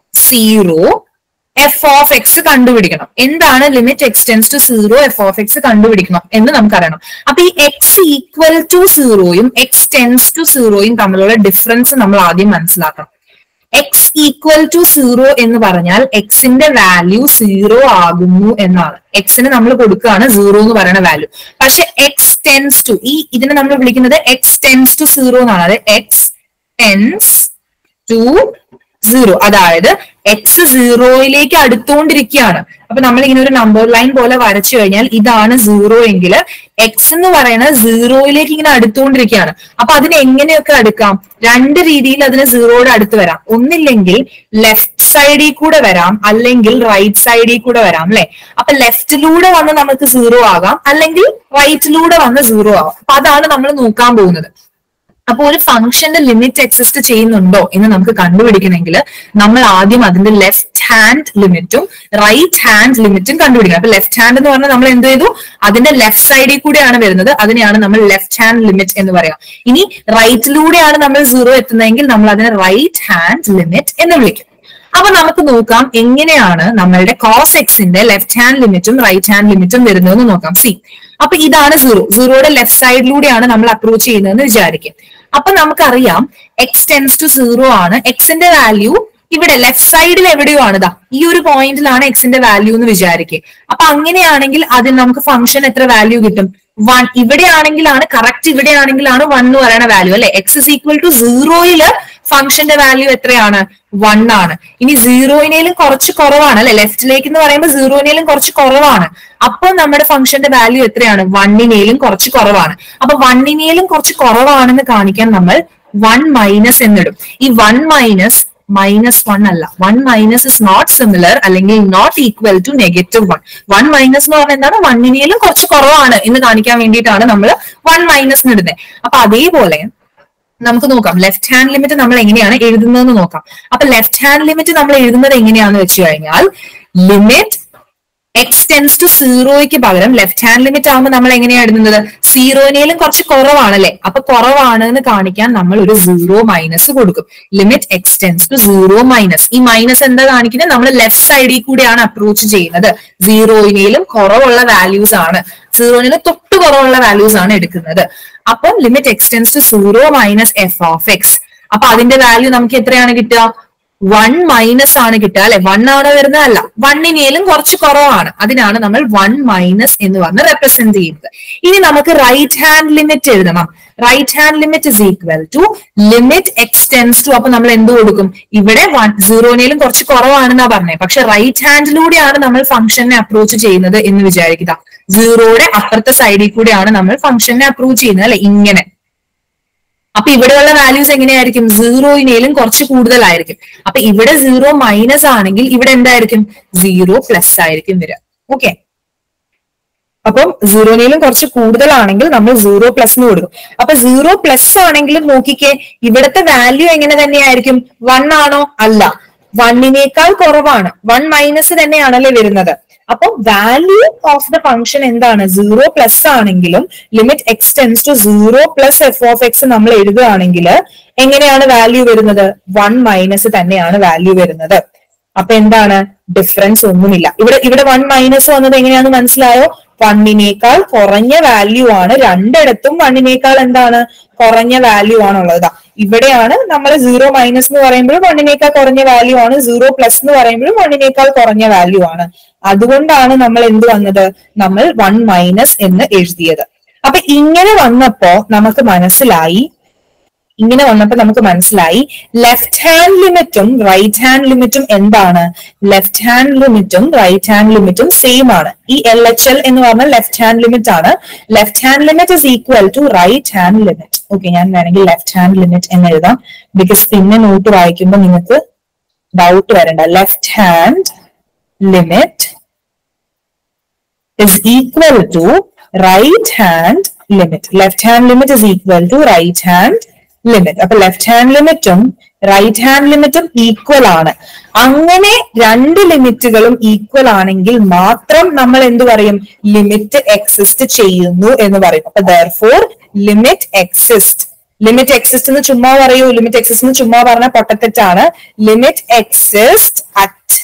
[SPEAKER 2] zero f of x കണ്ടുപിടിക്കണം എന്താണ് limit x tends to zero f of x കണ്ടുപിടിക്കണം എന്ന് നമുക്കറിയണം അപ്പൊ ഈ എക്സ് ഈക്വൽ ടു സീറോയും എക്സ് ടെൻസ് ടു സീറോയും തമ്മിലുള്ള ഡിഫറൻസ് നമ്മൾ ആദ്യം മനസ്സിലാക്കണം എക്സ് ഈക്വൽ ടു സീറോ എന്ന് പറഞ്ഞാൽ എക്സിന്റെ വാല്യൂ സീറോ ആകുന്നു എന്നാണ് എക്സിന് നമ്മൾ കൊടുക്കുകയാണ് സീറോ എന്ന് പറയുന്ന വാല്യൂ പക്ഷെ എക്സ് ടെൻസ് ടു ഈ ഇതിനെ നമ്മൾ വിളിക്കുന്നത് എക്സ് ടെൻസ് ടു സീറോ എന്നാണ് അതായത് എക്സ് ടെൻസ് ടു സീറോ അതായത് എക്സ് സീറോയിലേക്ക് അടുത്തുകൊണ്ടിരിക്കുകയാണ് അപ്പൊ നമ്മൾ ഇങ്ങനെ ഒരു നമ്പർ ലൈൻ പോലെ വരച്ചു കഴിഞ്ഞാൽ ഇതാണ് സീറോ എങ്കിൽ എക്സ് എന്ന് പറയുന്നത് സീറോയിലേക്ക് ഇങ്ങനെ അടുത്തുകൊണ്ടിരിക്കുകയാണ് അപ്പൊ അതിന് എങ്ങനെയൊക്കെ അടുക്കാം രണ്ട് രീതിയിൽ അതിന് സീറോയുടെ അടുത്ത് വരാം ഒന്നില്ലെങ്കിൽ ലെഫ്റ്റ് സൈഡിൽ കൂടെ വരാം അല്ലെങ്കിൽ റൈറ്റ് സൈഡിൽ കൂടെ വരാം അല്ലെ അപ്പൊ ലെഫ്റ്റിലൂടെ വന്ന് നമുക്ക് സീറോ ആകാം അല്ലെങ്കിൽ റൈറ്റിലൂടെ വന്ന് സീറോ ആകാം അപ്പൊ അതാണ് നമ്മൾ നോക്കാൻ പോകുന്നത് അപ്പൊ ഒരു ഫംഗ്ഷന്റെ ലിമിറ്റ് എക്സിസ്റ്റ് ചെയ്യുന്നുണ്ടോ എന്ന് നമുക്ക് കണ്ടുപിടിക്കണമെങ്കിൽ നമ്മൾ ആദ്യം അതിന്റെ ലെഫ്റ്റ് ഹാൻഡ് ലിമിറ്റും റൈറ്റ് ഹാൻഡ് ലിമിറ്റും കണ്ടുപിടിക്കണം അപ്പൊ ലെഫ്റ്റ് ഹാൻഡ് എന്ന് പറഞ്ഞാൽ നമ്മൾ എന്ത് ചെയ്തു അതിന്റെ ലെഫ്റ്റ് സൈഡിൽ കൂടെയാണ് വരുന്നത് അതിനെയാണ് നമ്മൾ ലെഫ്റ്റ് ഹാൻഡ് ലിമിറ്റ് എന്ന് പറയാം ഇനി റൈറ്റിലൂടെയാണ് നമ്മൾ സീറോ എത്തുന്നതെങ്കിൽ നമ്മൾ അതിനെ റൈറ്റ് ഹാൻഡ് ലിമിറ്റ് എന്ന് വിളിക്കും അപ്പൊ നമുക്ക് നോക്കാം എങ്ങനെയാണ് നമ്മളുടെ കോസ് എക്സിന്റെ ലെഫ്റ്റ് ഹാൻഡ് ലിമിറ്റും റൈറ്റ് ഹാൻഡ് ലിമിറ്റും വരുന്നതെന്ന് നോക്കാം സി അപ്പൊ ഇതാണ് സീറോ സീറോയുടെ ലെഫ്റ്റ് സൈഡിലൂടെയാണ് നമ്മൾ അപ്രോച്ച് ചെയ്യുന്നതെന്ന് വിചാരിക്കും അപ്പൊ നമുക്കറിയാം എക്സ് ടെൻസ് ടു സീറോ ആണ് എക്സിന്റെ വാല്യൂ ഇവിടെ ലെഫ്റ്റ് സൈഡിൽ എവിടെയോ ആണ് ദാ ഈ ഒരു പോയിന്റിലാണ് എക്സിന്റെ വാല്യൂ എന്ന് വിചാരിക്കുക അപ്പൊ അങ്ങനെയാണെങ്കിൽ അതിൽ നമുക്ക് ഫംഗ്ഷൻ എത്ര വാല്യൂ കിട്ടും വൺ ഇവിടെയാണെങ്കിലാണ് കറക്റ്റ് ഇവിടെയാണെങ്കിലാണ് വൺ എന്ന് പറയുന്ന വാല്യൂ അല്ലെ എക്സ് ഇസ് ഈക്വൽ ടു സീറോയില് ഫംഗ്ഷന്റെ വാല്യൂ എത്രയാണ് വൺ ആണ് ഇനി സീറോയിനേലും കുറച്ച് കുറവാണ് അല്ലെ ലെഫ്റ്റിലേക്ക് എന്ന് പറയുമ്പോൾ സീറോയിനേലും കുറച്ച് കുറവാണ് അപ്പോൾ നമ്മുടെ ഫംഗ്ഷന്റെ വാല്യൂ എത്രയാണ് വണ്ണിനേലും കുറച്ച് കുറവാണ് അപ്പൊ വണ്ണിനേലും കുറച്ച് കുറവാണെന്ന് കാണിക്കാൻ നമ്മൾ വൺ മൈനസ് എന്നിടും ഈ വൺ മൈനസ് മൈനസ് വൺ അല്ല one minus is not similar അല്ലെങ്കിൽ not equal to negative one one minus എന്ന് പറഞ്ഞാൽ എന്താണ് വണ്ണിനേലും കുറച്ച് കുറവാണ് എന്ന് കാണിക്കാൻ വേണ്ടിയിട്ടാണ് നമ്മൾ വൺ മൈനസ് ഇടുന്നത് അപ്പൊ അതേപോലെ നമുക്ക് നോക്കാം ലെഫ്റ്റ് ഹാൻഡ് ലിമിറ്റ് നമ്മൾ എങ്ങനെയാണ് എഴുതുന്നതെന്ന് നോക്കാം അപ്പൊ ലെഫ്റ്റ് ഹാൻഡ് ലിമിറ്റ് നമ്മൾ എഴുതുന്നത് എങ്ങനെയാന്ന് വെച്ച് കഴിഞ്ഞാൽ ലിമിറ്റ് എക്സ് ടെൻസ് ടു സീറോയ്ക്ക് പകരം ലെഫ്റ്റ് ഹാൻഡ് ലിമിറ്റ് ആകുമ്പോൾ നമ്മൾ എങ്ങനെയാണ് എഴുതുന്നത് സീറോനേലും കുറച്ച് കുറവാണല്ലേ അപ്പൊ കുറവാണ് എന്ന് കാണിക്കാൻ നമ്മൾ ഒരു സീറോ മൈനസ് കൊടുക്കും limit x tends to zero minus ഈ മൈനസ് എന്താ കാണിക്കുന്നത് നമ്മൾ ലെഫ്റ്റ് സൈഡിൽ കൂടിയാണ് അപ്രോച്ച് ചെയ്യുന്നത് സീറോയിനേലും കുറവുള്ള വാല്യൂസ് ആണ് സീറോയിലും തൊട്ട് കുറവുള്ള വാല്യൂസ് ആണ് എടുക്കുന്നത് അപ്പം limit x tends to zero minus f of x അപ്പൊ അതിന്റെ വാല്യൂ നമുക്ക് എത്രയാണ് കിട്ടുക വൺ മൈനസ് ആണ് കിട്ടുക അല്ലെ വൺ ആണ് വരുന്നത് അല്ല വണ്ണിനേലും കുറച്ച് കുറവാണ് അതിനാണ് നമ്മൾ വൺ മൈനസ് എന്ന് പറഞ്ഞ് റെപ്രസെന്റ് ചെയ്യുന്നത് ഇനി നമുക്ക് റൈറ്റ് ഹാൻഡ് ലിമിറ്റ് എഴുതണം right hand limit is equal to limit x tends to അപ്പൊ നമ്മൾ എന്ത് കൊടുക്കും ഇവിടെ വൺ സീറോനേലും കുറച്ച് കുറവാണെന്നാ പറഞ്ഞത് പക്ഷെ റൈറ്റ് ഹാൻഡിലൂടെയാണ് നമ്മൾ ഫംഗ്ഷനെ അപ്രോച്ച് ചെയ്യുന്നത് എന്ന് വിചാരിക്കുക സീറോയുടെ അപ്പുറത്തെ സൈഡിൽ കൂടെയാണ് നമ്മൾ ഫംഗ്ഷനെ അപ്രൂവ് ചെയ്യുന്നത് അല്ലെ ഇങ്ങനെ അപ്പൊ ഇവിടെയുള്ള വാല്യൂസ് എങ്ങനെയായിരിക്കും സീറോയിനേലും കുറച്ച് കൂടുതലായിരിക്കും അപ്പൊ ഇവിടെ സീറോ മൈനസ് ആണെങ്കിൽ ഇവിടെ എന്തായിരിക്കും സീറോ പ്ലസ് ആയിരിക്കും വരിക ഓക്കെ അപ്പം സീറോയിലും കുറച്ച് കൂടുതലാണെങ്കിൽ നമ്മൾ സീറോ പ്ലസ് എന്ന് കൊടുക്കും അപ്പൊ സീറോ പ്ലസ് ആണെങ്കിലും നോക്കിക്കേ ഇവിടത്തെ വാല്യൂ എങ്ങനെ തന്നെയായിരിക്കും വൺ ആണോ അല്ല വണ്ണിനേക്കാൾ കുറവാണ് വൺ മൈനസ് തന്നെയാണല്ലേ വരുന്നത് അപ്പൊ വാല്യൂ ഓഫ് ദ ഫംഗ്ഷൻ എന്താണ് സീറോ പ്ലസ് ആണെങ്കിലും limit x tends to zero plus f of x നമ്മൾ എഴുതുകയാണെങ്കിൽ എങ്ങനെയാണ് വാല്യൂ വരുന്നത് വൺ മൈനസ് തന്നെയാണ് വാല്യൂ വരുന്നത് അപ്പൊ എന്താണ് ഡിഫറൻസ് ഒന്നുമില്ല ഇവിടെ ഇവിടെ വൺ മൈനസ് വന്നത് എങ്ങനെയാണെന്ന് മനസ്സിലായോ വണ്ണിനേക്കാൾ കുറഞ്ഞ വാല്യൂ ആണ് രണ്ടിടത്തും വണ്ണിനേക്കാൾ എന്താണ് കുറഞ്ഞ വാല്യൂ ആണുള്ളത് ദാ ഇവിടെയാണ് നമ്മൾ സീറോ മൈനസ് എന്ന് പറയുമ്പോഴും വണ്ണിനേക്കാൾ കുറഞ്ഞ വാല്യൂ ആണ് സീറോ പ്ലസ് എന്ന് പറയുമ്പോഴും വണ്ണിനേക്കാൾ കുറഞ്ഞ വാല്യൂ ആണ് അതുകൊണ്ടാണ് നമ്മൾ എന്ത് വന്നത് നമ്മൾ വൺ മൈനസ് എന്ന് എഴുതിയത് അപ്പൊ ഇങ്ങനെ വന്നപ്പോ നമുക്ക് മനസ്സിലായി ഇങ്ങനെ വന്നപ്പോ നമുക്ക് മനസ്സിലായി ലെഫ്റ്റ് ഹാൻഡ് ലിമിറ്റും റൈറ്റ് ഹാൻഡ് ലിമിറ്റും എന്താണ് ലെഫ്റ്റ് ഹാൻഡ് ലിമിറ്റും റൈറ്റ് ഹാൻഡ് ലിമിറ്റും സെയിം ആണ് ഈ എൽ എച്ച് എൽ എന്ന് പറഞ്ഞാൽ ലെഫ്റ്റ് ഹാൻഡ് ലിമിറ്റ് ആണ് left hand limit is equal to right hand limit okay ഞാൻ വേണമെങ്കിൽ ലെഫ്റ്റ് ഹാൻഡ് ലിമിറ്റ് എന്ന് എഴുതാം ബിക്കോസ് പിന്നെ നോട്ട് വായിക്കുമ്പോൾ നിങ്ങൾക്ക് ഡൗട്ട് വരണ്ട left hand limit is equal to right hand limit. Left hand limit is equal to right hand limit. അപ്പൊ left hand ലിമിറ്റും റൈറ്റ് ഹാൻഡ് ലിമിറ്റും ഈക്വൽ ആണ് അങ്ങനെ രണ്ട് ലിമിറ്റുകളും ഈക്വൽ ആണെങ്കിൽ മാത്രം നമ്മൾ എന്ത് പറയും ലിമിറ്റ് എക്സിസ്റ്റ് ചെയ്യുന്നു എന്ന് പറയും അപ്പൊ therefore limit exist limit exist എന്ന് ചുമ്മാ പറയൂ ലിമിറ്റ് എക്സിസ്റ്റ് എന്ന് ചുമ്മാ പറഞ്ഞ പൊട്ടത്തെറ്റാണ് limit exist at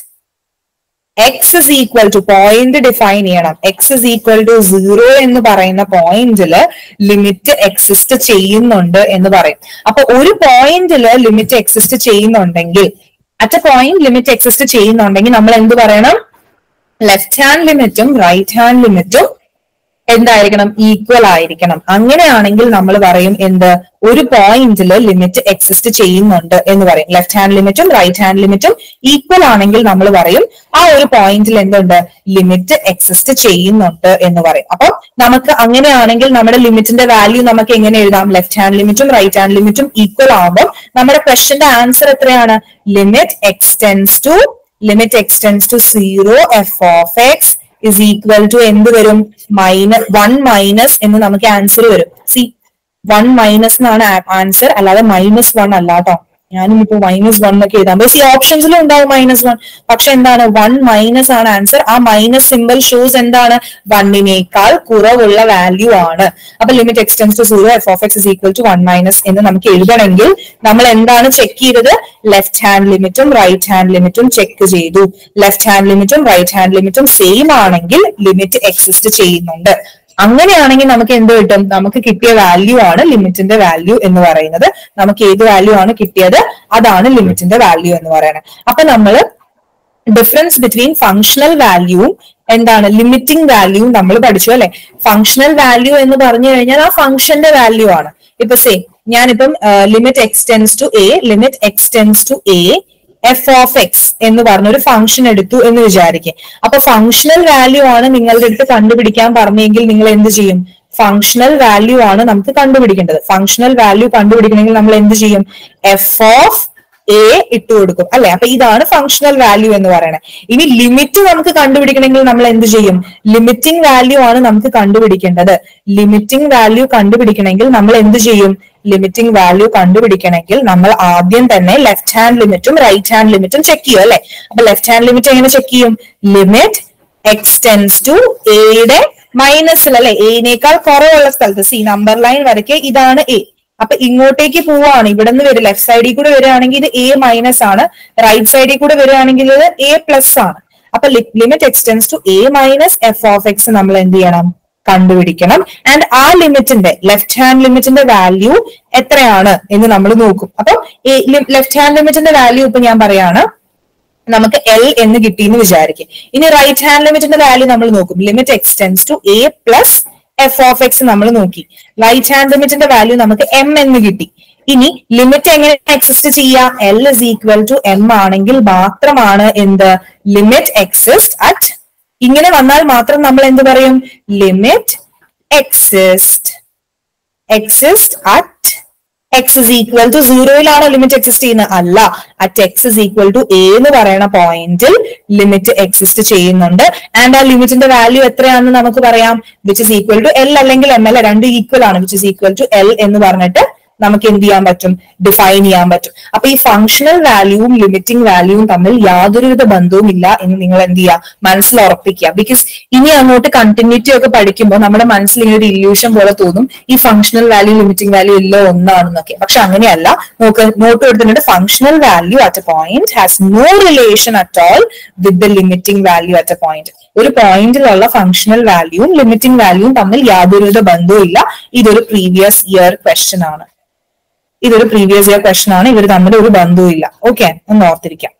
[SPEAKER 2] x is equal to point define ചെയ്യണം x is equal to zero എന്ന് പറയുന്ന പോയിന്റില് ലിമിറ്റ് എക്സിസ്റ്റ് ചെയ്യുന്നുണ്ട് എന്ന് പറയും അപ്പൊ ഒരു പോയിന്റില് ലിമിറ്റ് എക്സിസ്റ്റ് ചെയ്യുന്നുണ്ടെങ്കിൽ at a point limit exist ചെയ്യുന്നുണ്ടെങ്കിൽ നമ്മൾ എന്ത് പറയണം ലെഫ്റ്റ് ഹാൻഡ് ലിമിറ്റും റൈറ്റ് ഹാൻഡ് ലിമിറ്റും എന്തായിരിക്കണം ഈക്വൽ ആയിരിക്കണം അങ്ങനെയാണെങ്കിൽ നമ്മൾ പറയും എന്ത് ഒരു പോയിന്റില് ലിമിറ്റ് എക്സിസ്റ്റ് ചെയ്യുന്നുണ്ട് എന്ന് പറയും ലെഫ്റ്റ് ഹാൻഡ് ലിമിറ്റും റൈറ്റ് ഹാൻഡ് ലിമിറ്റും ഈക്വൽ ആണെങ്കിൽ നമ്മൾ പറയും ആ ഒരു പോയിന്റിൽ എന്തുണ്ട് ലിമിറ്റ് എക്സിസ്റ്റ് ചെയ്യുന്നുണ്ട് എന്ന് പറയും അപ്പൊ നമുക്ക് അങ്ങനെയാണെങ്കിൽ നമ്മുടെ ലിമിറ്റിന്റെ വാല്യൂ നമുക്ക് എങ്ങനെ എഴുതാം ലെഫ്റ്റ് ഹാൻഡ് ലിമിറ്റും റൈറ്റ് ഹാൻഡ് ലിമിറ്റും ഈക്വൽ ആകുമ്പോൾ നമ്മുടെ ക്വസ്റ്റന്റെ ആൻസർ എത്രയാണ് limit x tends to limit x tends to zero f of x is equal to എന്ത് വരും മൈനസ് വൺ മൈനസ് എന്ന് നമുക്ക് ആൻസർ വരും സി വൺ മൈനസ് എന്നാണ് ആൻസർ അല്ലാതെ മൈനസ് വൺ അല്ല കേട്ടോ ഞാനും ഇപ്പൊ മൈനസ് വൺ ഒക്കെ എഴുതാം പക്ഷേ ഈ ഓപ്ഷൻസിലും ഉണ്ടാവും മൈനസ് വൺ പക്ഷെ എന്താണ് വൺ മൈനസ് ആണ് ആൻസർ ആ മൈനസ് സിമ്പിൾ ഷോസ് എന്താണ് വണ്ണിനേക്കാൾ കുറവുള്ള വാല്യൂ ആണ് അപ്പൊ limit x tends to zero f of x is equal to one minus എന്ന് നമുക്ക് എഴുതണമെങ്കിൽ നമ്മൾ എന്താണ് ചെക്ക് ചെയ്തത് ലെഫ്റ്റ് ഹാൻഡ് ലിമിറ്റും റൈറ്റ് ഹാൻഡ് ലിമിറ്റും ചെക്ക് ചെയ്തു ലെഫ്റ്റ് ഹാൻഡ് ലിമിറ്റും റൈറ്റ് ഹാൻഡ് ലിമിറ്റും സെയിം ആണെങ്കിൽ ലിമിറ്റ് എക്സിസ്റ്റ് ചെയ്യുന്നുണ്ട് അങ്ങനെയാണെങ്കിൽ നമുക്ക് എന്ത് കിട്ടും നമുക്ക് കിട്ടിയ വാല്യൂ ആണ് ലിമിറ്റിന്റെ വാല്യൂ എന്ന് പറയുന്നത് നമുക്ക് ഏത് വാല്യൂ ആണ് കിട്ടിയത് അതാണ് ലിമിറ്റിന്റെ വാല്യൂ എന്ന് പറയുന്നത് അപ്പൊ നമ്മൾ ഡിഫറൻസ് ബിറ്റ്വീൻ ഫങ്ഷണൽ വാല്യൂവും എന്താണ് ലിമിറ്റിംഗ് വാല്യൂ നമ്മൾ പഠിച്ചു അല്ലെ ഫങ്ഷണൽ വാല്യൂ എന്ന് പറഞ്ഞു കഴിഞ്ഞാൽ ആ ഫംഗ്ഷന്റെ വാല്യൂ ആണ് ഇപ്പൊ സേ ഞാനിപ്പം limit x tends to a limit x tends to a f of x എന്ന് പറഞ്ഞൊരു ഫംഗ്ഷൻ എടുത്തു എന്ന് വിചാരിക്കുക അപ്പൊ ഫങ്ഷണൽ വാല്യൂ ആണ് നിങ്ങളുടെ അടുത്ത് കണ്ടുപിടിക്കാൻ പറഞ്ഞെങ്കിൽ നിങ്ങൾ എന്ത് ചെയ്യും ഫങ്ഷണൽ വാല്യൂ ആണ് നമുക്ക് കണ്ടുപിടിക്കേണ്ടത് ഫങ്ഷണൽ വാല്യൂ കണ്ടുപിടിക്കണമെങ്കിൽ നമ്മൾ എന്ത് ചെയ്യും എഫ് ഓഫ് എ ഇട്ട് കൊടുക്കും അല്ലെ അപ്പൊ ഇതാണ് ഫങ്ഷണൽ വാല്യൂ എന്ന് പറയുന്നത് ഇനി ലിമിറ്റ് നമുക്ക് കണ്ടുപിടിക്കണമെങ്കിൽ നമ്മൾ എന്ത് ചെയ്യും ലിമിറ്റിംഗ് വാല്യൂ ആണ് നമുക്ക് കണ്ടുപിടിക്കേണ്ടത് ലിമിറ്റിംഗ് വാല്യൂ കണ്ടുപിടിക്കണമെങ്കിൽ നമ്മൾ എന്ത് ചെയ്യും ലിമിറ്റിംഗ് വാല്യൂ കണ്ടുപിടിക്കണമെങ്കിൽ നമ്മൾ ആദ്യം തന്നെ ലെഫ്റ്റ് ഹാൻഡ് ലിമിറ്റും റൈറ്റ് ഹാൻഡ് ലിമിറ്റും ചെക്ക് ചെയ്യും അല്ലെ അപ്പൊ ലെഫ്റ്റ് ഹാൻഡ് ലിമിറ്റ് എങ്ങനെ ചെക്ക് ചെയ്യും ലിമിറ്റ് എക്സ്റ്റെൻസ് ടു എയുടെ മൈനസിൽ അല്ലെ എനേക്കാൾ കുറവുള്ള സ്ഥലത്ത് സി നമ്പർ ലൈൻ വരയ്ക്ക് ഇതാണ് എ അപ്പൊ ഇങ്ങോട്ടേക്ക് പോവാണ് ഇവിടെ നിന്ന് വരും ലെഫ്റ്റ് സൈഡിൽ കൂടെ വരികയാണെങ്കിൽ ഇത് എ മൈനസ് ആണ് റൈറ്റ് സൈഡിൽ കൂടെ വരികയാണെങ്കിൽ ഇത് എ പ്ലസ് ആണ് അപ്പൊ limit x tends to a minus f of x നമ്മൾ എന്ത് ചെയ്യണം കണ്ടുപിടിക്കണം ആൻഡ് ആ ലിമിറ്റിന്റെ ലെഫ്റ്റ് ഹാൻഡ് ലിമിറ്റിന്റെ വാല്യൂ എത്രയാണ് എന്ന് നമ്മൾ നോക്കും അപ്പൊ ലെഫ്റ്റ് ഹാൻഡ് ലിമിറ്റിന്റെ വാല്യൂ ഇപ്പൊ ഞാൻ പറയാണ് നമുക്ക് എൽ എന്ന് കിട്ടിയെന്ന് വിചാരിക്കും ഇനി റൈറ്റ് ഹാൻഡ് ലിമിറ്റിന്റെ വാല്യൂ നമ്മൾ നോക്കും limit x tends to a plus f of x നമ്മൾ നോക്കി റൈറ്റ് ഹാൻഡ് ലിമിറ്റിന്റെ വാല്യൂ നമുക്ക് എം എന്ന് കിട്ടി ഇനി ലിമിറ്റ് എങ്ങനെ എക്സിസ്റ്റ് ചെയ്യാം l is equal to m ആണെങ്കിൽ മാത്രമാണ് എന്ത് ലിമിറ്റ് എക്സിസ്റ്റ് അറ്റ് ഇങ്ങനെ വന്നാൽ മാത്രം നമ്മൾ എന്ത് പറയും limit exist exist at x is equal to സീറോയിലാണോ ലിമിറ്റ് എക്സിസ്റ്റ് ചെയ്യുന്നത് അല്ല at x is equal to a എന്ന് പറയുന്ന പോയിന്റിൽ ലിമിറ്റ് എക്സിസ്റ്റ് ചെയ്യുന്നുണ്ട് ആൻഡ് ആ ലിമിറ്റിന്റെ വാല്യൂ എത്രയാണെന്ന് നമുക്ക് പറയാം which is equal to l അല്ലെങ്കിൽ എം എൽ രണ്ട് ഈക്വൽ ആണ് which is equal to l എന്ന് പറഞ്ഞിട്ട് നമുക്ക് എന്ത് ചെയ്യാൻ പറ്റും ഡിഫൈൻ ചെയ്യാൻ പറ്റും അപ്പൊ ഈ ഫങ്ഷണൽ വാല്യൂവും ലിമിറ്റിംഗ് വാല്യൂവും തമ്മിൽ യാതൊരുവിധ ബന്ധവും ഇല്ല എന്ന് നിങ്ങൾ എന്ത് ചെയ്യുക മനസ്സിൽ ഉറപ്പിക്കുക ബിക്കോസ് ഇനി അങ്ങോട്ട് കണ്ടിന്യൂറ്റി ഒക്കെ പഠിക്കുമ്പോൾ നമ്മുടെ മനസ്സിൽ ഇങ്ങനെ ഒരു ഇല്യൂഷൻ പോലെ തോന്നും ഈ ഫങ്ഷണൽ വാല്യൂ ലിമിറ്റിംഗ് വാല്യൂ എല്ലാം ഒന്നാണെന്നൊക്കെ പക്ഷെ അങ്ങനെയല്ല നോക്ക് നോട്ട് എടുത്തിട്ടുണ്ട് functional value at a point has no relation at all with the limiting value at a point ഒരു പോയിന്റിലുള്ള ഫങ്ഷണൽ വാല്യൂവും ലിമിറ്റിംഗ് വാല്യൂവും തമ്മിൽ യാതൊരുവിധ ബന്ധവും ഇല്ല ഇതൊരു പ്രീവിയസ് ഇയർ ക്വസ്റ്റ്യൻ ആണ് ഇതൊരു പ്രീവിയസ് ഇയർ ക്വസ്റ്റൻ ആണ് ഇവർ തമ്മിൽ ഒരു ബന്ധവും ഇല്ല ഓക്കെ ഒന്ന് ഓർത്തിരിക്കാം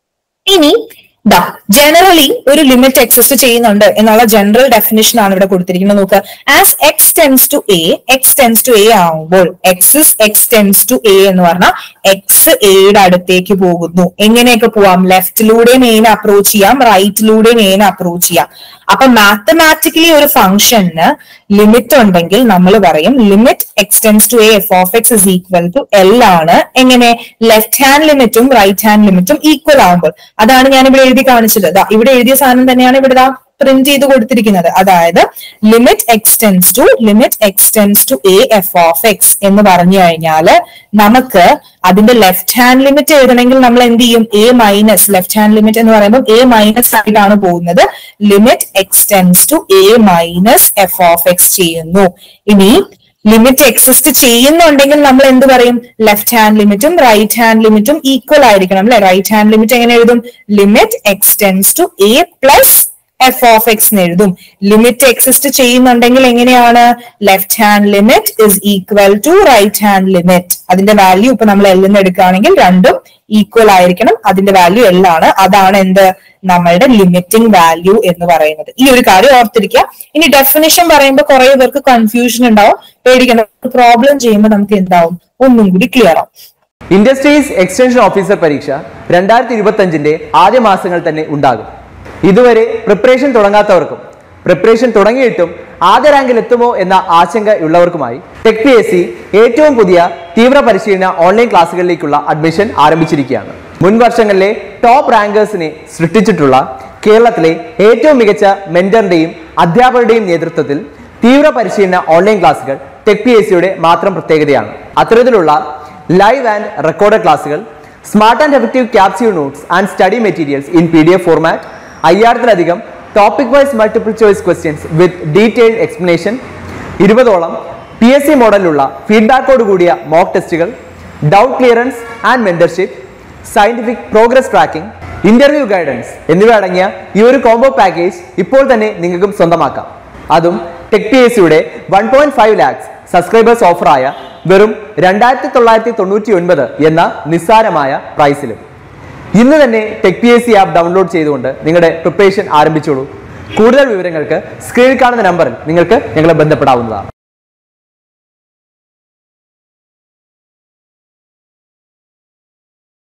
[SPEAKER 2] ഇനി ദാ ജനറലി ഒരു ലിമിറ്റ് എക്സിസ്റ്റ് ചെയ്യുന്നുണ്ട് എന്നുള്ള ജനറൽ ഡെഫിനിഷൻ ആണ് ഇവിടെ കൊടുത്തിരിക്കുന്നത് നോക്കുക as x tends to a x tends to a ആവുമ്പോൾ എക്സിസ് എക്സ് ടെൻസ് ടു എ എന്ന് പറഞ്ഞാൽ എക്സ് എയുടെ അടുത്തേക്ക് പോകുന്നു എങ്ങനെയൊക്കെ പോവാം ലെഫ്റ്റിലൂടെയും എനെ അപ്രോച്ച് ചെയ്യാം റൈറ്റിലൂടെയും എനെ അപ്രോച്ച് ചെയ്യാം അപ്പൊ മാത്തമാറ്റിക്കലി ഒരു ഫംഗ്ഷന് ലിമിറ്റ് ഉണ്ടെങ്കിൽ നമ്മൾ പറയും limit x tends to a f of x is equal to l ആണ് എങ്ങനെ ലെഫ്റ്റ് ഹാൻഡ് ലിമിറ്റും റൈറ്റ് ഹാൻഡ് ലിമിറ്റും ഈക്വൽ ആകുമ്പോൾ അതാണ് ഞാൻ ഇവിടെ എഴുതി കാണിച്ചത് ദാ ഇവിടെ എഴുതിയ സാധനം തന്നെയാണ് ഇവിടെ ദാ പ്രിന്റ് ചെയ്ത് കൊടുത്തിരിക്കുന്നത് അതായത് limit x tends to limit x tends to a f of x എന്ന് പറഞ്ഞു കഴിഞ്ഞാല് നമുക്ക് അതിന്റെ ലെഫ്റ്റ് ഹാൻഡ് ലിമിറ്റ് എഴുതണമെങ്കിൽ നമ്മൾ എന്ത് ചെയ്യും a minus left hand limit എന്ന് പറയുമ്പോൾ എ മൈനസ് ആയിട്ടാണ് പോകുന്നത് limit x tends to a minus f of x ചെയ്യുന്നു ഇനി ലിമിറ്റ് എക്സിസ്റ്റ് ചെയ്യുന്നുണ്ടെങ്കിൽ നമ്മൾ എന്ത് പറയും ലെഫ്റ്റ് ഹാൻഡ് ലിമിറ്റും റൈറ്റ് ഹാൻഡ് ലിമിറ്റും ഈക്വൽ ആയിരിക്കണം അല്ലെ റൈറ്റ് ഹാൻഡ് ലിമിറ്റ് എങ്ങനെ എഴുതും limit x tends to a plus f of x എന്ന് എഴുതും ലിമിറ്റ് എക്സിസ്റ്റ് ചെയ്യുന്നുണ്ടെങ്കിൽ എങ്ങനെയാണ് left hand limit is equal to right hand limit അതിന്റെ വാല്യൂ ഇപ്പൊ നമ്മൾ എൽ എന്ന് എടുക്കുകയാണെങ്കിൽ രണ്ടും ഈക്വൽ ആയിരിക്കണം അതിന്റെ വാല്യൂ എൽ ആണ് അതാണ് എന്ത് നമ്മളുടെ ലിമിറ്റിംഗ് വാല്യൂ എന്ന് പറയുന്നത് ഈ ഒരു കാര്യം ഓർത്തിരിക്കുക ഇനി ഡെഫിനിഷൻ പറയുമ്പോൾ കുറെ പേർക്ക് കൺഫ്യൂഷൻ ഉണ്ടാവും പേടിക്കണം പ്രോബ്ലം ചെയ്യുമ്പോൾ നമുക്ക് എന്താവും ഒന്നും കൂടി ക്ലിയർ ആവും
[SPEAKER 1] ഇൻഡസ്ട്രീസ് എക്സ്റ്റൻഷൻ ഓഫീസർ പരീക്ഷ രണ്ടായിരത്തി ഇരുപത്തി അഞ്ചിന്റെ ആദ്യ മാസങ്ങൾ തന്നെ ഉണ്ടാകും ഇതുവരെ പ്രിപ്പറേഷൻ തുടങ്ങാത്തവർക്കും പ്രിപ്പറേഷൻ തുടങ്ങിയിട്ടും ആദ്യ റാങ്കിൽ എത്തുമോ എന്ന ആശങ്കയുള്ളവർക്കുമായി ടെക് പി എസ് സി ഏറ്റവും പുതിയ തീവ്ര പരിശീലന ഓൺലൈൻ ക്ലാസ്സുകളിലേക്കുള്ള അഡ്മിഷൻ ആരംഭിച്ചിരിക്കുകയാണ് മുൻ വർഷങ്ങളിലെ ടോപ്പ് റാങ്കേഴ്സിനെ സൃഷ്ടിച്ചിട്ടുള്ള കേരളത്തിലെ ഏറ്റവും മികച്ച മെന്ററിന്റെയും അധ്യാപകരുടെയും നേതൃത്വത്തിൽ തീവ്ര പരിശീലന ഓൺലൈൻ ക്ലാസ്സുകൾ ടെക് പി എസ് സിയുടെ മാത്രം പ്രത്യേകതയാണ് അത്തരത്തിലുള്ള ലൈവ് ആൻഡ് റെക്കോർഡഡ് ക്ലാസ്സുകൾ smart and effective capsule notes and study materials in P D F format അയ്യായിരത്തിലധികം topic wise multiple choice questions with detailed explanation ഇരുപതോളം പി എസ് സി മോഡലിലുള്ള ഫീഡ്ബാക്കോട് കൂടിയ മോക്ക് ടെസ്റ്റുകൾ doubt clearance and mentorship scientific progress tracking interview guidance എന്നിവ അടങ്ങിയ ഈ ഒരു കോംബോ പാക്കേജ് ഇപ്പോൾ തന്നെ നിങ്ങൾക്കും സ്വന്തമാക്കാം അതും ടെക് പി എസ് സിയുടെ one point five lakhs subscribers ഓഫറായ വെറും രണ്ടായിരത്തി തൊള്ളായിരത്തി തൊണ്ണൂറ്റി ഒൻപത് എന്ന നിസ്സാരമായ പ്രൈസിലും ഇന്ന് തന്നെ tech P S C app download ചെയ്തുകൊണ്ട് നിങ്ങളുടെ പ്രിപ്പറേഷൻ ആരംഭിച്ചോളൂ കൂടുതൽ വിവരങ്ങൾക്ക് സ്ക്രീനിൽ കാണുന്ന നമ്പറിൽ നിങ്ങൾക്ക് ഞങ്ങളെ ബന്ധപ്പെടാവുന്നതാണ്